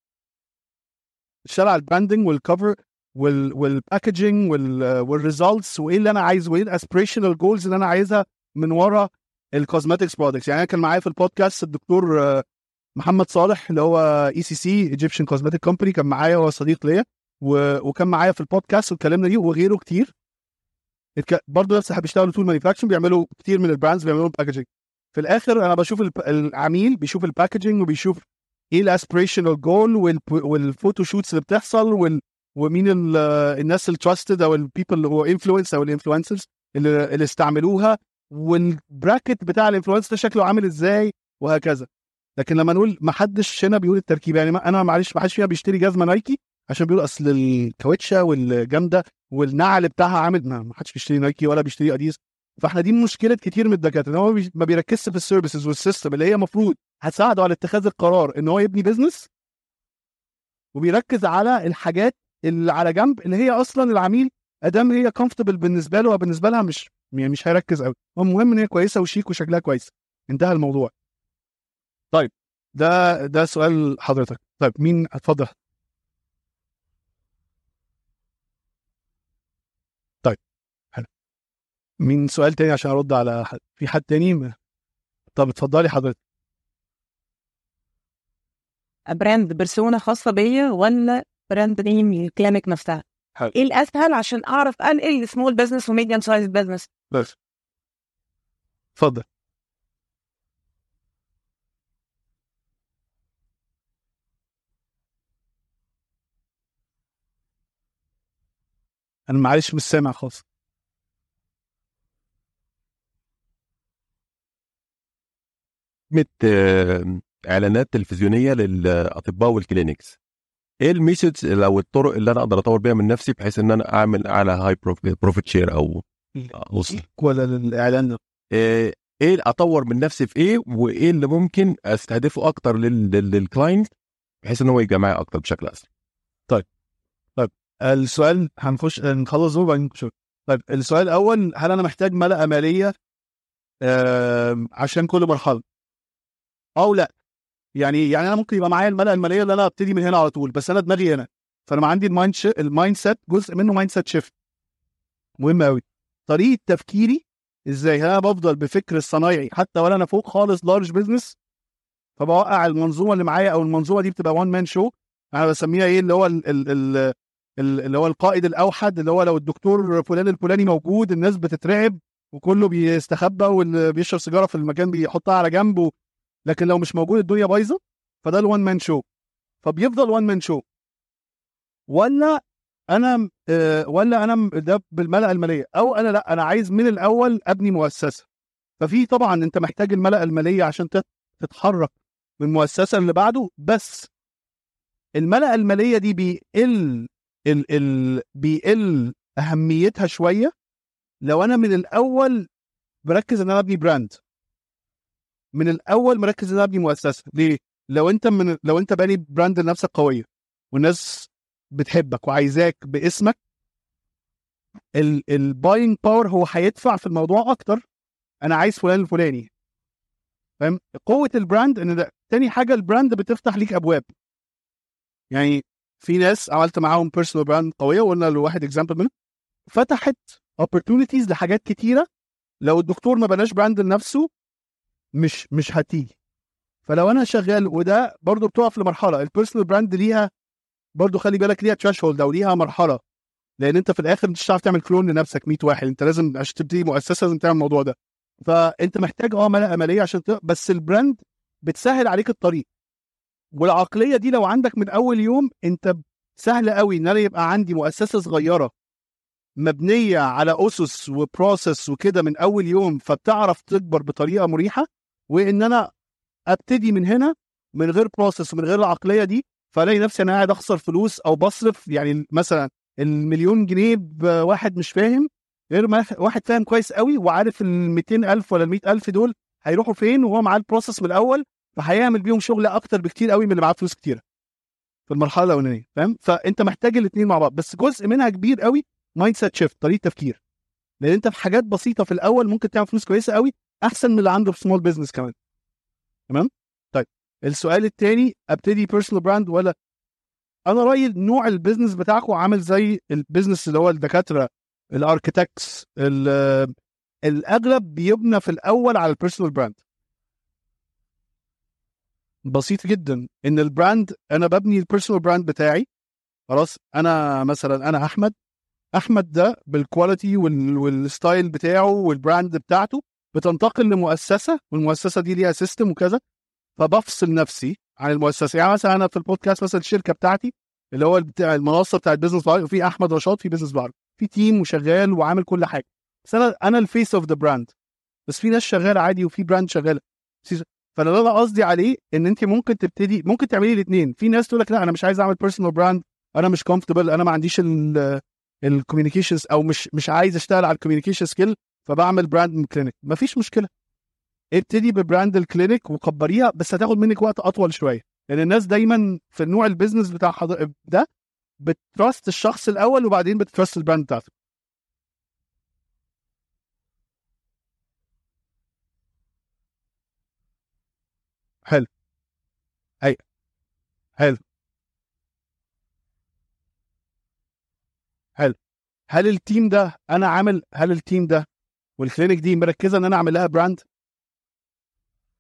اشتغل على البراندنج والكفر وال والباكجينج وال والريزلتس وايه اللي انا عايزه وايه الاسبريشنال جولز اللي انا عايزها من ورا الكوزماتكس برودكتس يعني انا كان معايا في البودكاست الدكتور آه، محمد صالح اللي هو اي سي سي ايجيبشن كوزماتيك كومباني كان معايا هو صديق ليا و... وكان معايا في البودكاست واتكلمنا دي وغيره كتير اتك... برضه نفس بيشتغلوا تول مانيفاكتشر بيعملوا كتير من البراندز بيعملوا باكجينج في الاخر انا بشوف الب... العميل بيشوف الباكجينج وبيشوف ايه الاسبريشنال جول وال... والفوتو شوتس اللي بتحصل وال... ومين ال... الناس التراستد او البيبل اللي هو انفلونس او الانفلونسرز اللي... اللي استعملوها والبراكت بتاع الانفلونس ده شكله عامل ازاي وهكذا لكن لما نقول ما حدش هنا بيقول التركيبه يعني ما انا معلش ما حدش فينا بيشتري جزمه نايكي عشان بيقول اصل الكاوتشه والجامده والنعل بتاعها عامل ما ما حدش بيشتري نايكي ولا بيشتري اديس فاحنا دي مشكله كتير من الدكاتره ان هو بي- ما بيركزش في السيرفيسز والسيستم اللي هي المفروض هتساعده على اتخاذ القرار ان هو يبني بيزنس وبيركز على الحاجات اللي على جنب اللي هي اصلا العميل ادام هي كومفورتبل بالنسبه له وبالنسبه لها مش يعني مش هيركز قوي هو المهم ان هي كويسه وشيك وشكلها كويس انتهى الموضوع طيب ده ده سؤال حضرتك طيب مين اتفضل طيب حلو مين سؤال تاني عشان ارد على حد في حد تاني م- طب اتفضلي حضرتك براند بيرسونا خاصه بيا ولا براند نيم الكلينيك نفسها حلو. ايه الاسهل عشان اعرف انقل سمول بزنس وميديم سايز بزنس بس اتفضل انا معلش مش سامع خالص خدمه آه، اعلانات تلفزيونيه للاطباء والكلينكس ايه الميثودز او الطرق اللي انا اقدر اطور بيها من نفسي بحيث ان انا اعمل اعلى هاي بروفيت شير او اوصل ولا للاعلان ده ايه إيه اطور من نفسي في ايه وايه اللي ممكن استهدفه اكتر لل- لل- للكلاينت بحيث ان هو يبقى معايا اكتر بشكل اسرع السؤال هنخش نخلص دول وبعدين نخش طيب السؤال الاول هل انا محتاج ملأة ماليه آم، عشان كل مرحله او لا يعني يعني انا ممكن يبقى معايا الملأة الماليه اللي انا ابتدي من هنا على طول بس انا دماغي هنا فانا ما عندي المايند ش... المايند سيت جزء منه مايند سيت شيفت مهم قوي طريقه تفكيري ازاي هل انا بفضل بفكر الصنايعي حتى ولا انا فوق خالص لارج بزنس فبوقع المنظومه اللي معايا او المنظومه دي بتبقى وان مان شو انا بسميها ايه اللي هو ال... ال... ال... ال- اللي هو القائد الاوحد اللي هو لو الدكتور فلان الفلاني موجود الناس بتترعب وكله بيستخبى واللي بيشرب سيجاره في المكان بيحطها على جنبه لكن لو مش موجود الدنيا بايظه فده الوان مان شو فبيفضل وان مان شو ولا انا آه، ولا انا م- ده بالملأ الماليه او انا لا انا عايز من الاول ابني مؤسسه ففي طبعا انت محتاج الملأ الماليه عشان تت- تتحرك من المؤسسه اللي بعده بس الملأ الماليه دي بيقل ال ال بيقل اهميتها شويه لو انا من الاول بركز ان انا ابني براند من الاول مركز ان انا ابني مؤسسه ليه لو انت من لو انت باني براند لنفسك قويه والناس بتحبك وعايزاك باسمك الباينج باور هو هيدفع في الموضوع اكتر انا عايز فلان الفلاني فاهم قوه البراند ان ده تاني حاجه البراند بتفتح ليك ابواب يعني في ناس عملت معاهم بيرسونال براند قويه وقلنا له واحد اكزامبل منه فتحت opportunities لحاجات كتيره لو الدكتور ما بناش براند لنفسه مش مش هتيجي فلو انا شغال وده برضو بتقف لمرحله البيرسونال براند ليها برضو خلي بالك ليها تراش هولد او ليها مرحله لان انت في الاخر مش هتعرف تعمل كلون لنفسك 100 واحد انت لازم عشان تبتدي مؤسسه لازم تعمل الموضوع ده فانت محتاج اه ملأ ماليه عشان ت... بس البراند بتسهل عليك الطريق والعقليه دي لو عندك من اول يوم انت سهل قوي ان انا يبقى عندي مؤسسه صغيره مبنيه على اسس وبروسس وكده من اول يوم فبتعرف تكبر بطريقه مريحه وان انا ابتدي من هنا من غير بروسس ومن غير العقليه دي فالاقي نفسي انا قاعد اخسر فلوس او بصرف يعني مثلا المليون جنيه بواحد مش فاهم غير ما واحد فاهم كويس قوي وعارف ال 200000 ولا ال 100000 دول هيروحوا فين وهو معاه البروسس من الاول فهيعمل بيهم شغل اكتر بكتير قوي من اللي معاه فلوس كتيره في المرحله الاولانيه فاهم فانت محتاج الاثنين مع بعض بس جزء منها كبير قوي مايند سيت شيفت طريقه تفكير لان انت في حاجات بسيطه في الاول ممكن تعمل فلوس كويسه قوي احسن من اللي عنده في سمول بزنس كمان تمام طيب السؤال الثاني ابتدي بيرسونال براند ولا انا رايي نوع البيزنس بتاعكم عامل زي البيزنس اللي هو الدكاتره الاركيتكتس الاغلب بيبنى في الاول على البيرسونال براند بسيط جدا ان البراند انا ببني البيرسونال براند بتاعي خلاص انا مثلا انا احمد احمد ده بالكواليتي وال- والستايل بتاعه والبراند بتاعته بتنتقل لمؤسسه والمؤسسه دي ليها سيستم وكذا فبفصل نفسي عن المؤسسه يعني مثلا انا في البودكاست مثلا الشركه بتاعتي اللي هو بتاع المنصه بتاعت بزنس بعرف في احمد رشاد في بزنس بعرف في تيم وشغال وعامل كل حاجه بس انا انا الفيس اوف ذا براند بس في ناس شغاله عادي وفي براند شغاله فاللي انا قصدي عليه ان انت ممكن تبتدي ممكن تعملي الاثنين في ناس تقول لك لا انا مش عايز اعمل بيرسونال براند انا مش كومفورتبل انا ما عنديش الكوميونيكيشنز او مش مش عايز اشتغل على الكوميونيكيشن سكيل فبعمل براند من كلينيك مفيش مشكله ابتدي ببراند الكلينيك وكبريها بس هتاخد منك وقت اطول شويه لان الناس دايما في النوع البيزنس بتاع حضر... ده بتراست الشخص الاول وبعدين بتراست البراند بتاعته حلو اي حلو حلو هل التيم ده انا عامل هل التيم ده والكلينيك دي مركزه ان انا اعمل لها براند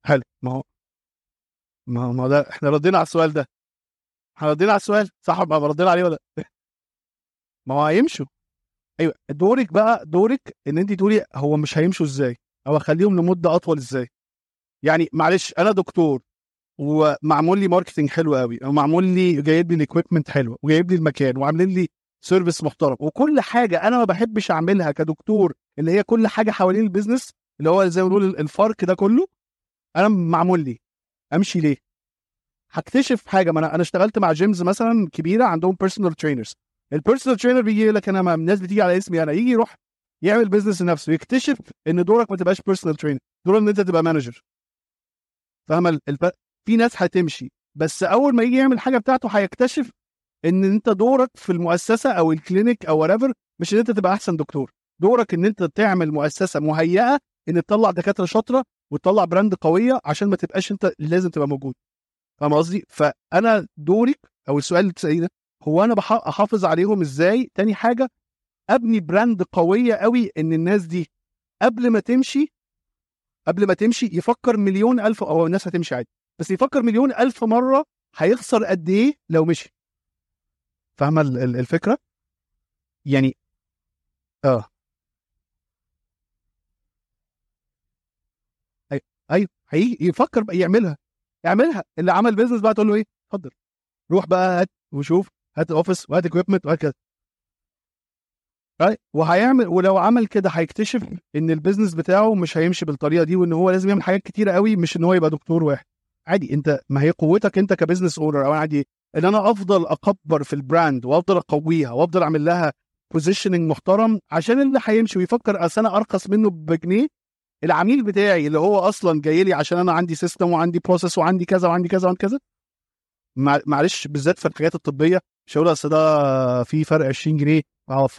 حلو ما هو ما هو ما هو ده احنا ردينا على السؤال ده احنا ردينا على السؤال صح ما ردينا عليه ولا ما هو هيمشوا ايوه دورك بقى دورك ان انت تقولي هو مش هيمشوا ازاي او اخليهم لمده اطول ازاي يعني معلش انا دكتور ومعمول لي ماركتنج حلو قوي ومعمول لي جايب لي الاكويبمنت حلوه وجايب لي المكان وعاملين لي سيرفيس محترم وكل حاجه انا ما بحبش اعملها كدكتور اللي هي كل حاجه حوالين البيزنس اللي هو زي ما بنقول الفرق ده كله انا معمول لي امشي ليه هكتشف حاجه ما انا انا اشتغلت مع جيمز مثلا كبيره عندهم بيرسونال ترينرز البيرسونال ترينر بيجي يقول لك انا ما الناس بتيجي على اسمي انا يجي يروح يعمل بيزنس لنفسه يكتشف ان دورك ما تبقاش بيرسونال ترينر دورك ان انت تبقى مانجر فاهم ال- الف... في ناس هتمشي بس اول ما يجي يعمل حاجه بتاعته هيكتشف ان انت دورك في المؤسسه او الكلينيك او whatever مش ان انت تبقى احسن دكتور دورك ان انت تعمل مؤسسه مهيئه ان تطلع دكاتره شاطره وتطلع براند قويه عشان ما تبقاش انت لازم تبقى موجود فاهم قصدي فانا دورك او السؤال اللي بتسالني ده هو انا بح- احافظ عليهم ازاي تاني حاجه ابني براند قويه قوي ان الناس دي قبل ما تمشي قبل ما تمشي يفكر مليون الف او الناس هتمشي عادي بس يفكر مليون الف مره هيخسر قد ايه لو مشي فاهمه ال- ال- الفكره يعني اه ايوه ايوه هيجي يفكر بقى يعملها يعملها اللي عمل بيزنس بقى تقول له ايه اتفضل روح بقى هات وشوف هات اوفيس وهات اكويبمنت وهات كذا أي، وهيعمل ولو عمل كده هيكتشف ان البيزنس بتاعه مش هيمشي بالطريقه دي وان هو لازم يعمل حاجات كتيره قوي مش ان هو يبقى دكتور واحد عادي انت ما هي قوتك انت كبزنس اونر او عادي ان انا افضل اكبر في البراند وافضل اقويها وافضل اعمل لها بوزيشننج محترم عشان اللي هيمشي ويفكر اصل انا ارخص منه بجنيه العميل بتاعي اللي هو اصلا جاي لي عشان انا عندي سيستم وعندي بروسيس وعندي كذا وعندي كذا وعندي كذا مع- معلش بالذات في الحاجات الطبيه مش هقول اصل ده في فرق 20 جنيه اقف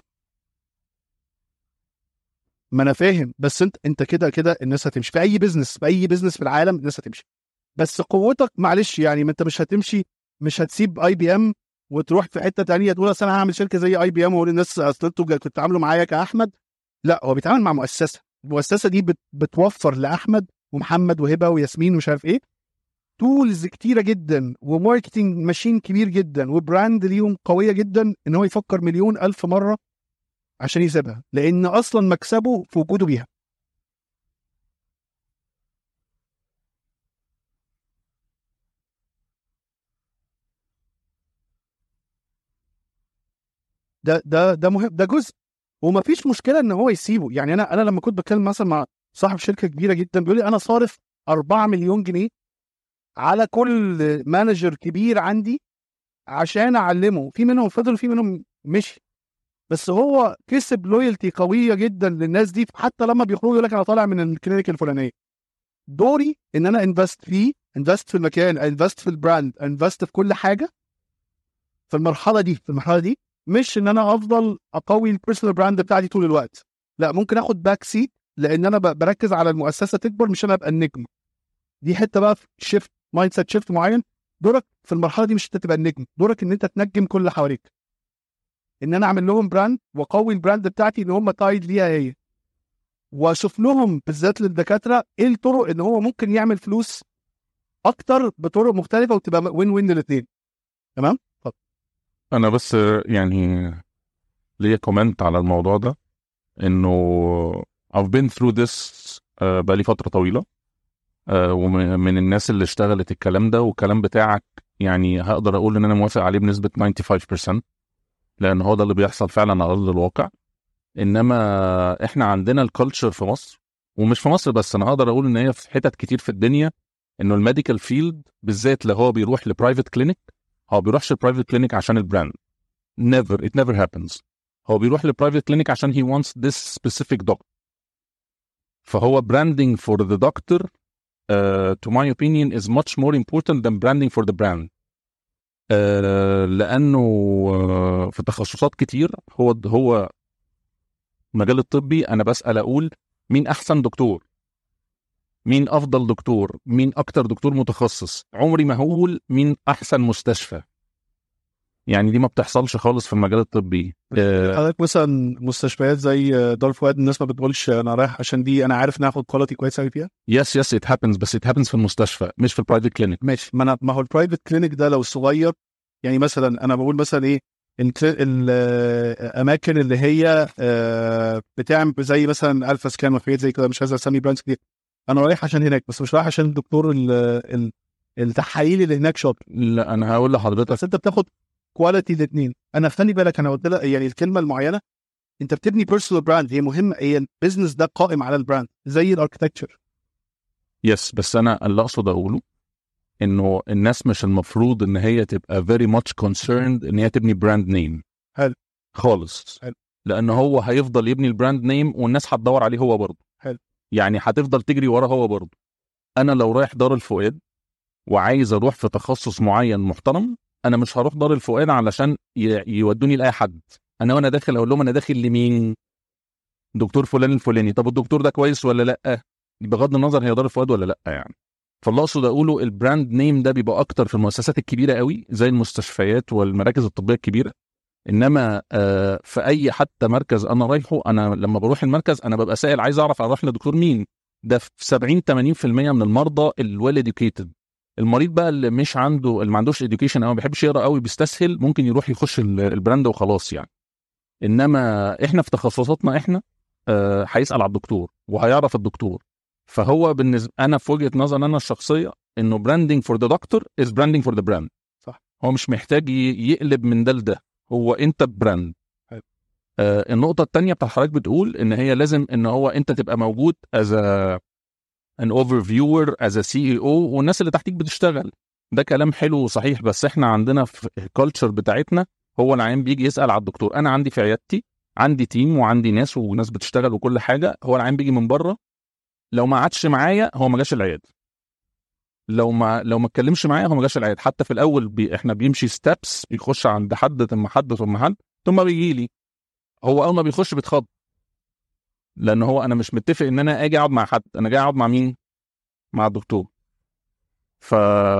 ما انا فاهم بس انت انت كده كده الناس هتمشي في اي بزنس في اي بزنس في العالم الناس هتمشي بس قوتك معلش يعني ما انت مش هتمشي مش هتسيب اي بي ام وتروح في حته تانية تقول اصل انا هعمل شركه زي اي بي ام واقول للناس اصل انتوا جا- كنتوا بتتعاملوا معايا كاحمد لا هو بيتعامل مع مؤسسه المؤسسه دي بت بتوفر لاحمد ومحمد وهبه وياسمين ومش عارف ايه تولز كتيره جدا وماركتنج ماشين كبير جدا وبراند ليهم قويه جدا ان هو يفكر مليون الف مره عشان يسيبها لان اصلا مكسبه في وجوده بيها ده ده ده مهم ده جزء ومفيش مشكله ان هو يسيبه يعني انا انا لما كنت بتكلم مثلا مع صاحب شركه كبيره جدا بيقول لي انا صارف 4 مليون جنيه على كل مانجر كبير عندي عشان اعلمه في منهم فضل في منهم مشي بس هو كسب لويالتي قويه جدا للناس دي حتى لما بيخرجوا يقول لك انا طالع من الكلينيك الفلانيه دوري ان انا انفست فيه انفست في المكان انفست في البراند انفست في كل حاجه في المرحله دي في المرحله دي مش ان انا افضل اقوي البيرسونال براند بتاعتي طول الوقت لا ممكن اخد باك سيت لان انا ب- بركز على المؤسسه تكبر مش انا ابقى النجم دي حته بقى في شيفت مايند سيت شيفت معين دورك في المرحله دي مش انت تبقى النجم دورك ان انت تنجم كل اللي حواليك ان انا اعمل لهم براند واقوي البراند بتاعتي ان هم تايد ليها هي واشوف لهم بالذات للدكاتره ايه الطرق ان هو ممكن يعمل فلوس اكتر بطرق مختلفه وتبقى وين وين للاثنين تمام انا بس يعني ليا كومنت على الموضوع ده انه I've been through this آه، بقالي فترة طويلة آه، ومن الناس اللي اشتغلت الكلام ده والكلام بتاعك يعني هقدر اقول ان انا موافق عليه بنسبة 95% لان هو ده اللي بيحصل فعلا على ارض الواقع انما احنا عندنا الكالتشر في مصر ومش في مصر بس انا اقدر اقول ان هي في حتت كتير في الدنيا انه الميديكال فيلد بالذات لو هو بيروح لبرايفت كلينيك هو بيروحش البرايفت كلينيك عشان البراند never it never happens هو بيروح لبرايفت كلينيك عشان he wants this specific doctor فهو branding for the doctor uh, to my opinion is much more important than branding for the brand uh, لانه uh, في تخصصات كتير هو هو المجال الطبي انا بسال اقول مين احسن دكتور مين افضل دكتور مين اكتر دكتور متخصص عمري ما هقول مين احسن مستشفى يعني دي ما بتحصلش خالص في المجال الطبي آه، حضرتك مثلا مستشفيات زي دار فؤاد الناس ما بتقولش انا رايح عشان دي انا عارف ان هاخد كواليتي كويس قوي فيها يس يس ات هابنز بس ات هابنز في المستشفى مش في البرايفت كلينيك ماشي ما انا ما هو البرايفت كلينيك ده لو صغير يعني مثلا انا بقول مثلا ايه الاماكن اللي هي آه، بتعمل زي مثلا الفا سكان وحاجات زي كده مش عايز اسمي براندز كتير انا رايح عشان هناك بس مش رايح عشان الدكتور ال- ال- التحاليل اللي هناك شاطر لا انا هقول لحضرتك بس انت بتاخد كواليتي الاثنين انا خلي بالك انا قلت لك يعني الكلمه المعينه انت بتبني بيرسونال براند هي مهمه هي البيزنس ده قائم على البراند زي الاركتكتشر يس بس انا اللي اقصد اقوله انه الناس مش المفروض ان هي تبقى very much concerned ان هي تبني براند نيم حلو. خالص حلو. لان هو هيفضل يبني البراند نيم والناس هتدور عليه هو برضه حلو. يعني هتفضل تجري وراه هو برضه انا لو رايح دار الفؤاد وعايز اروح في تخصص معين محترم انا مش هروح دار الفؤاد علشان ي- يودوني لاي حد انا وانا داخل اقول لهم انا داخل لمين دكتور فلان الفلاني طب الدكتور ده كويس ولا لا بغض النظر هي دار الفؤاد ولا لا يعني فاللي اقصد اقوله البراند نيم ده بيبقى اكتر في المؤسسات الكبيره قوي زي المستشفيات والمراكز الطبيه الكبيره انما آه في اي حتى مركز انا رايحه انا لما بروح المركز انا ببقى سائل عايز اعرف اروح لدكتور مين ده في 70 80% من المرضى الويل educated المريض بقى اللي مش عنده اللي ما عندوش education او ما بيحبش يقرا قوي بيستسهل ممكن يروح يخش ال- البراند وخلاص يعني انما احنا في تخصصاتنا احنا آه، هيسال على الدكتور وهيعرف الدكتور فهو بالنسبه انا في وجهه نظر انا الشخصيه انه براندنج فور ذا دكتور از براندنج فور ذا براند صح. هو مش محتاج ي- يقلب من ده لده هو انت براند حلو. آه النقطه الثانيه بتاع حضرتك بتقول ان هي لازم ان هو انت تبقى موجود از ان اوفر فيور از سي اي او والناس اللي تحتيك بتشتغل ده كلام حلو وصحيح بس احنا عندنا في الكالتشر بتاعتنا هو العيان بيجي يسال على الدكتور انا عندي في عيادتي عندي تيم وعندي ناس وناس بتشتغل وكل حاجه هو العيان بيجي من بره لو ما قعدش معايا هو ما جاش العياده لو ما لو ما اتكلمش معايا هو ما جاش العياده حتى في الاول بي احنا بيمشي ستابس بيخش عند حد ثم حد ثم حد ثم بيجي لي هو اول ما بيخش بيتخض لان هو انا مش متفق ان انا اجي اقعد مع حد انا جاي اقعد مع مين مع الدكتور ف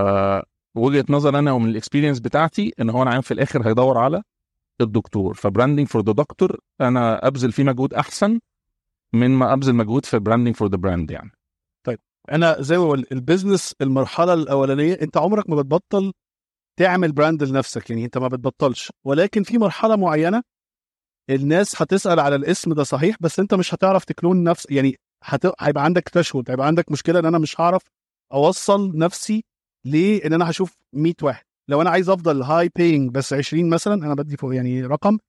وجهه نظر انا ومن الاكسبيرينس بتاعتي ان هو العيان في الاخر هيدور على الدكتور فبراندنج فور ذا دكتور انا ابذل فيه مجهود احسن من ما ابذل مجهود في براندنج فور ذا براند يعني انا زي ما بقول البيزنس المرحله الاولانيه انت عمرك ما بتبطل تعمل براند لنفسك يعني انت ما بتبطلش ولكن في مرحله معينه الناس هتسال على الاسم ده صحيح بس انت مش هتعرف تكلون نفس يعني هت... هيبقى عندك تشهد هيبقى عندك مشكله ان انا مش هعرف اوصل نفسي لان انا هشوف 100 واحد لو انا عايز افضل هاي بينج بس 20 مثلا انا بدي فوق يعني رقم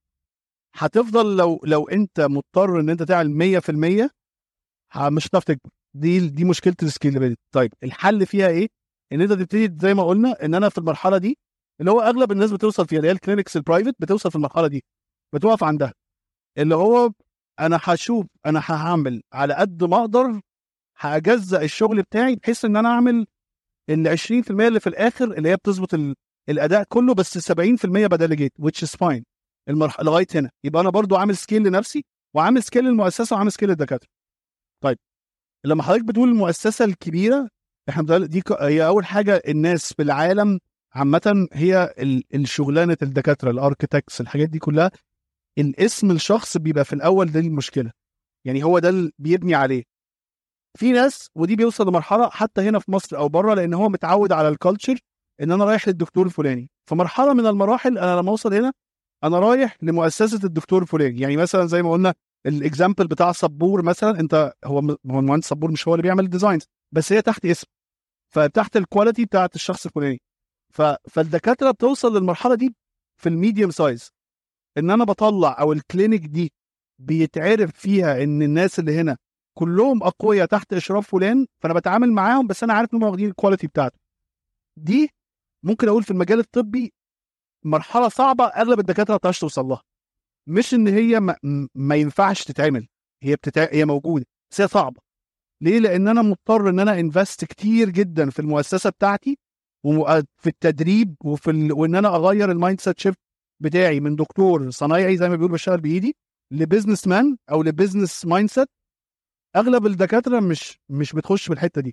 هتفضل لو لو انت مضطر ان انت تعمل 100% ه- مش هتعرف تكبر دي دي مشكله السكيلابيلتي طيب الحل فيها ايه ان انت تبتدي زي ما قلنا ان انا في المرحله دي اللي هو اغلب الناس بتوصل فيها اللي هي الكلينكس البرايفت بتوصل في المرحله دي بتقف عندها اللي هو انا هشوف انا هعمل على قد ما اقدر هجزأ الشغل بتاعي بحيث ان انا اعمل ال 20% اللي في الاخر اللي هي بتظبط ال- الاداء كله بس 70% بديليجيت which is fine المرحله لغايه هنا يبقى انا برضو عامل سكيل لنفسي وعامل سكيل للمؤسسه وعامل سكيل للدكاتره طيب لما حضرتك بتقول المؤسسه الكبيره احنا بنقول دي ك- هي اول حاجه الناس في العالم عامه هي ال- الشغلانه الدكاتره الاركتكتس الحاجات دي كلها الاسم الشخص بيبقى في الاول ده المشكله يعني هو ده اللي بيبني عليه في ناس ودي بيوصل لمرحله حتى هنا في مصر او بره لان هو متعود على الكالتشر ان انا رايح للدكتور الفلاني فمرحله من المراحل انا لما اوصل هنا انا رايح لمؤسسه الدكتور الفلاني يعني مثلا زي ما قلنا الاكزامبل بتاع صبور مثلا انت هو هو المهندس صبور مش هو اللي بيعمل الديزاينز بس هي تحت اسم فتحت الكواليتي بتاعت الشخص الفلاني ف... فالدكاتره بتوصل للمرحله دي في الميديوم سايز ان انا بطلع او الكلينيك دي بيتعرف فيها ان الناس اللي هنا كلهم اقوياء تحت اشراف فلان فانا بتعامل معاهم بس انا عارف ان هم واخدين الكواليتي بتاعته دي ممكن اقول في المجال الطبي مرحله صعبه اغلب الدكاتره ما بتعرفش توصل لها مش ان هي ما, ما ينفعش تتعمل هي بتتع... هي موجوده بس هي صعبه ليه لان انا مضطر ان انا انفست كتير جدا في المؤسسه بتاعتي وفي التدريب وفي ال... وان انا اغير المايند سيت شيفت بتاعي من دكتور صنايعي زي ما بيقول بشتغل بايدي لبزنس مان او لبزنس مايند سيت اغلب الدكاتره مش مش بتخش في الحته دي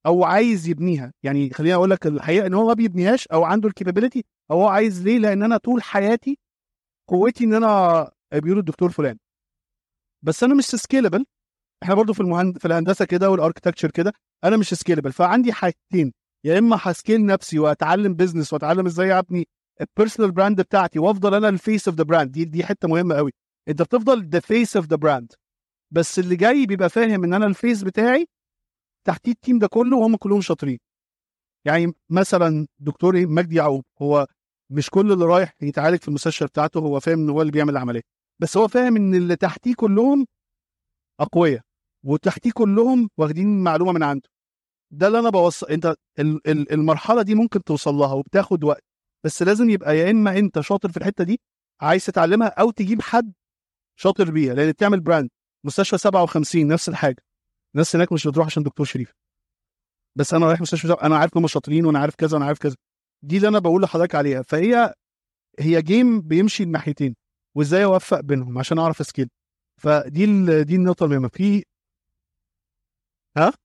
او عايز يبنيها يعني خليني اقول لك الحقيقه ان هو ما بيبنيهاش او عنده الكابابيلتي او هو عايز ليه لان انا طول حياتي قوتي ان انا بيقولوا الدكتور فلان بس انا مش سكيلبل احنا برضو في المهند... في الهندسه كده والاركتكتشر كده انا مش سكيلبل فعندي حاجتين يا اما هسكيل نفسي واتعلم بزنس واتعلم ازاي ابني البيرسونال براند بتاعتي وافضل انا الفيس اوف ذا براند دي دي حته مهمه قوي انت بتفضل ذا فيس اوف ذا براند بس اللي جاي بيبقى فاهم ان انا الفيس بتاعي تحتيه التيم ده كله وهم كلهم شاطرين يعني مثلا دكتور إيه؟ مجدي يعقوب هو مش كل اللي رايح يتعالج في المستشفى بتاعته هو فاهم ان هو اللي بيعمل العمليه بس هو فاهم ان اللي تحتيه كلهم اقوياء وتحتيه كلهم واخدين معلومه من عنده ده اللي انا بوصل انت ال- ال- المرحله دي ممكن توصل لها وبتاخد وقت بس لازم يبقى يا اما انت شاطر في الحته دي عايز تتعلمها او تجيب حد شاطر بيها لان بتعمل براند مستشفى 57 نفس الحاجه الناس هناك مش بتروح عشان دكتور شريف بس انا رايح مستشفى سبعة. انا عارف ان هم شاطرين وانا عارف كذا وانا عارف كذا دي اللي انا بقول لحضرتك عليها فهي هي جيم بيمشي الناحيتين وازاي اوفق بينهم عشان اعرف اسكيل فدي ال- دي النقطه المهمه في ها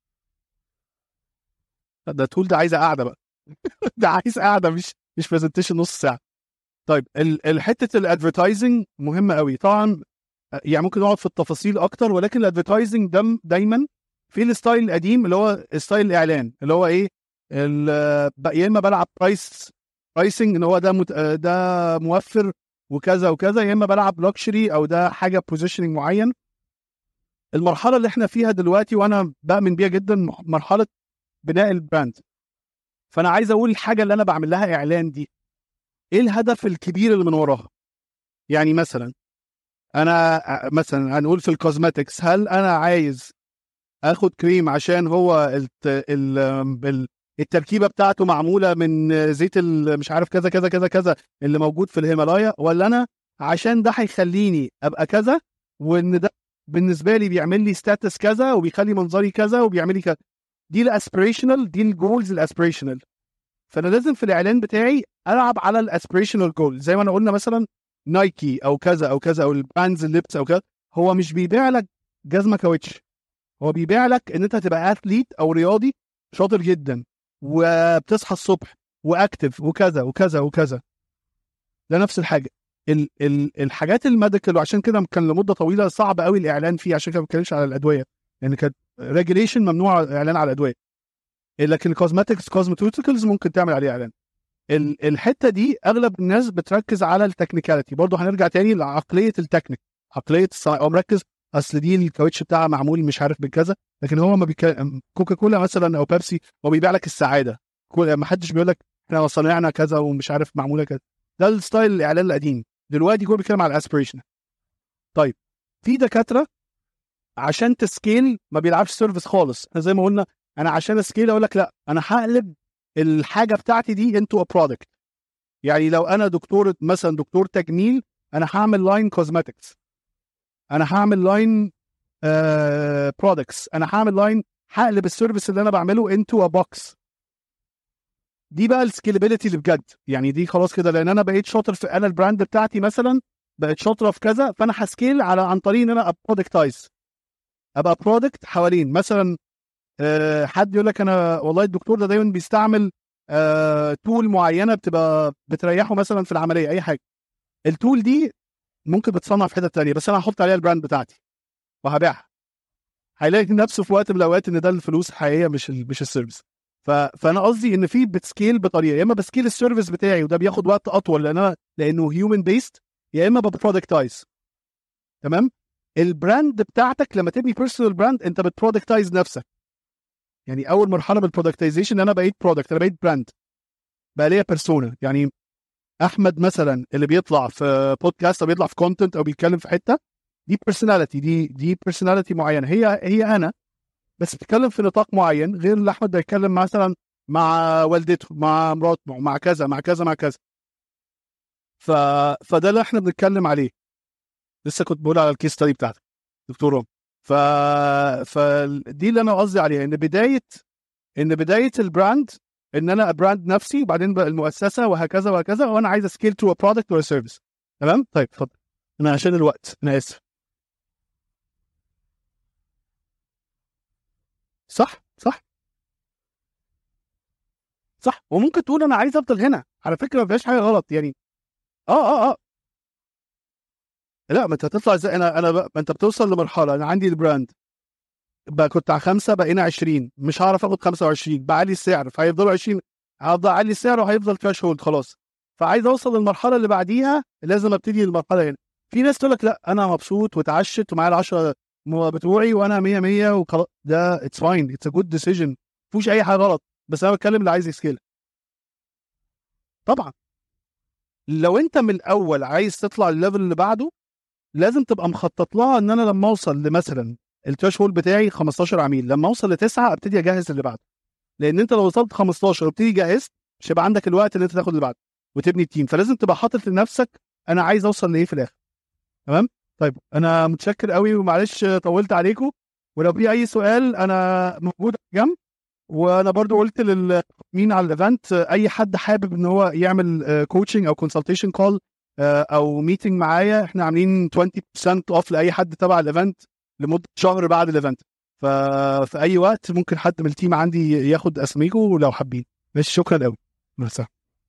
ده تول ده عايزه قاعده بقى ده عايز قاعده مش مش برزنتيشن نص ساعه طيب ال- ال- حته الادفرتايزنج مهمه قوي طبعا يعني ممكن نقعد في التفاصيل اكتر ولكن الادفرتايزنج ده دايما في الستايل القديم اللي هو ستايل الاعلان اللي هو ايه ال- ب- يا اما بلعب برايس برايسنج ان هو ده مت... ده موفر وكذا وكذا يا اما بلعب لوكشري او ده حاجه بوزيشننج معين المرحله اللي احنا فيها دلوقتي وانا بامن بيها جدا مح- مرحله بناء البراند فانا عايز اقول الحاجه اللي انا بعمل لها اعلان دي ايه الهدف الكبير اللي من وراها يعني مثلا انا مثلا هنقول في الكوزماتكس هل انا عايز اخد كريم عشان هو الت... ال... ال... التركيبه بتاعته معموله من زيت ال... مش عارف كذا كذا كذا كذا اللي موجود في الهيمالايا ولا انا عشان ده هيخليني ابقى كذا وان ده بالنسبه لي بيعمل لي ستاتس كذا وبيخلي منظري كذا وبيعمل لي كذا دي الاسبريشنال دي الجولز الاسبريشنال فانا لازم في الاعلان بتاعي العب على الاسبريشنال جول زي ما انا قلنا مثلا نايكي او كذا او كذا او البراندز اللبس او كذا هو مش بيبيع لك جزمه كاوتش هو بيبيع لك ان انت هتبقى اثليت او رياضي شاطر جدا وبتصحى الصبح واكتف وكذا وكذا وكذا ده نفس الحاجه ال ال الحاجات الميديكال وعشان كده كان لمده طويله صعب قوي الاعلان فيه عشان كده ما بتكلمش على الادويه لان كانت ريجوليشن ممنوع اعلان على الادويه لكن الكوزماتكس كوزماتوتيكلز ممكن تعمل عليه اعلان ال- الحته دي اغلب الناس بتركز على التكنيكاليتي برضه هنرجع تاني لعقليه التكنيك عقليه الصناعه هو مركز اصل دي الكاوتش بتاعها معمول مش عارف بكذا لكن هو ما بيك... كوكا كولا مثلا او بيبسي هو بيبيع لك السعاده كل ما حدش بيقول لك احنا صنعنا كذا ومش عارف معموله كذا ده الستايل الاعلان القديم دلوقتي كله بيتكلم على الاسبريشن طيب في دكاتره عشان تسكيل ما بيلعبش سيرفيس خالص احنا زي ما قلنا انا عشان اسكيل اقول لك لا انا هقلب الحاجه بتاعتي دي انتو ا برودكت يعني لو انا دكتور مثلا دكتور تجميل انا هعمل لاين كوزماتكس انا هعمل لاين برودكتس انا هعمل لاين هقلب السيرفيس اللي انا بعمله انتو ا بوكس دي بقى السكيلابيلتي اللي بجد يعني دي خلاص كده لان انا بقيت شاطر في انا البراند بتاعتي مثلا بقت شاطره في كذا فانا هسكيل على عن طريق ان انا برودكتايز ابقى برودكت حوالين مثلا آه، حد يقول لك انا والله الدكتور ده دايما بيستعمل آه، تول معينه بتبقى بتريحه مثلا في العمليه اي حاجه التول دي ممكن بتصنع في حته تانية بس انا هحط عليها البراند بتاعتي وهبيعها هيلاقي نفسه في وقت من الاوقات ان ده الفلوس الحقيقيه مش ال مش السيرفيس ف... فانا قصدي ان في بتسكيل بطريقه يا اما بسكيل السيرفيس بتاعي وده بياخد وقت اطول لان انا لانه هيومن بيست يا اما ببرودكتايز تمام البراند بتاعتك لما تبني بيرسونال براند انت بتبرودكتايز نفسك يعني اول مرحله بالبرودكتايزيشن انا بقيت برودكت انا بقيت براند بقى ليا بيرسونا يعني احمد مثلا اللي بيطلع في بودكاست او بيطلع في كونتنت او بيتكلم في حته دي بيرسوناليتي دي دي بيرسوناليتي معينه هي هي انا بس بتتكلم في نطاق معين غير اللي احمد بيتكلم مثلا مع والدته مع مراته مع كذا مع كذا مع كذا ف... فده اللي احنا بنتكلم عليه لسه كنت بقول على الكيس ستادي بتاعتك دكتور روم ف فدي اللي انا قصدي عليها ان بدايه ان بدايه البراند ان انا ابراند نفسي وبعدين بقى المؤسسه وهكذا وهكذا وانا عايز اسكيل تو ا برودكت اور سيرفيس تمام طيب اتفضل انا عشان الوقت انا اسف صح صح صح وممكن تقول انا عايز افضل هنا على فكره ما فيهاش حاجه غلط يعني اه اه اه لا ما انت هتطلع ازاي انا انا ب... ما انت بتوصل لمرحله انا عندي البراند بقى كنت على خمسه بقينا 20 مش هعرف اخد 25 بعلي السعر فهيفضلوا 20 هفضل اعلي السعر وهيفضل ثريش هولد خلاص فعايز اوصل للمرحله اللي بعديها لازم ابتدي المرحله هنا في ناس تقول لك لا انا مبسوط واتعشت ومعايا ال 10 بتوعي وانا 100 100 وخلاص ده اتس فاين اتس ا جود ديسيجن مفيش اي حاجه غلط بس انا بتكلم اللي عايز يسكيل طبعا لو انت من الاول عايز تطلع الليفل اللي بعده لازم تبقى مخطط لها ان انا لما اوصل لمثلا التراش هول بتاعي 15 عميل لما اوصل لتسعه ابتدي اجهز اللي بعده لان انت لو وصلت 15 وابتدي جهزت مش هيبقى عندك الوقت ان انت تاخد اللي بعده وتبني التيم فلازم تبقى حاطط لنفسك انا عايز اوصل لايه في الاخر تمام طيب انا متشكر قوي ومعلش طولت عليكم ولو في اي سؤال انا موجود جنب وانا برضو قلت للمين على الايفنت اي حد حابب ان هو يعمل كوتشنج او كونسلتيشن كول او ميتنج معايا احنا عاملين 20% اوف لاي حد تبع الايفنت لمده شهر بعد الايفنت ففي اي وقت ممكن حد من التيم عندي ياخد اسميكم لو حابين ماشي شكرا قوي مرسى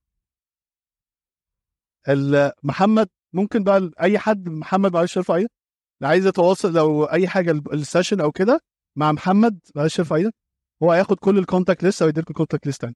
محمد ممكن بقى اي حد محمد معلش ارفع ايدك اللي عايز يتواصل لو اي حاجه السيشن او كده مع محمد معلش ارفع ايدك هو هياخد كل الكونتاكت ليست او يديلكم الكونتاكت ليست تاني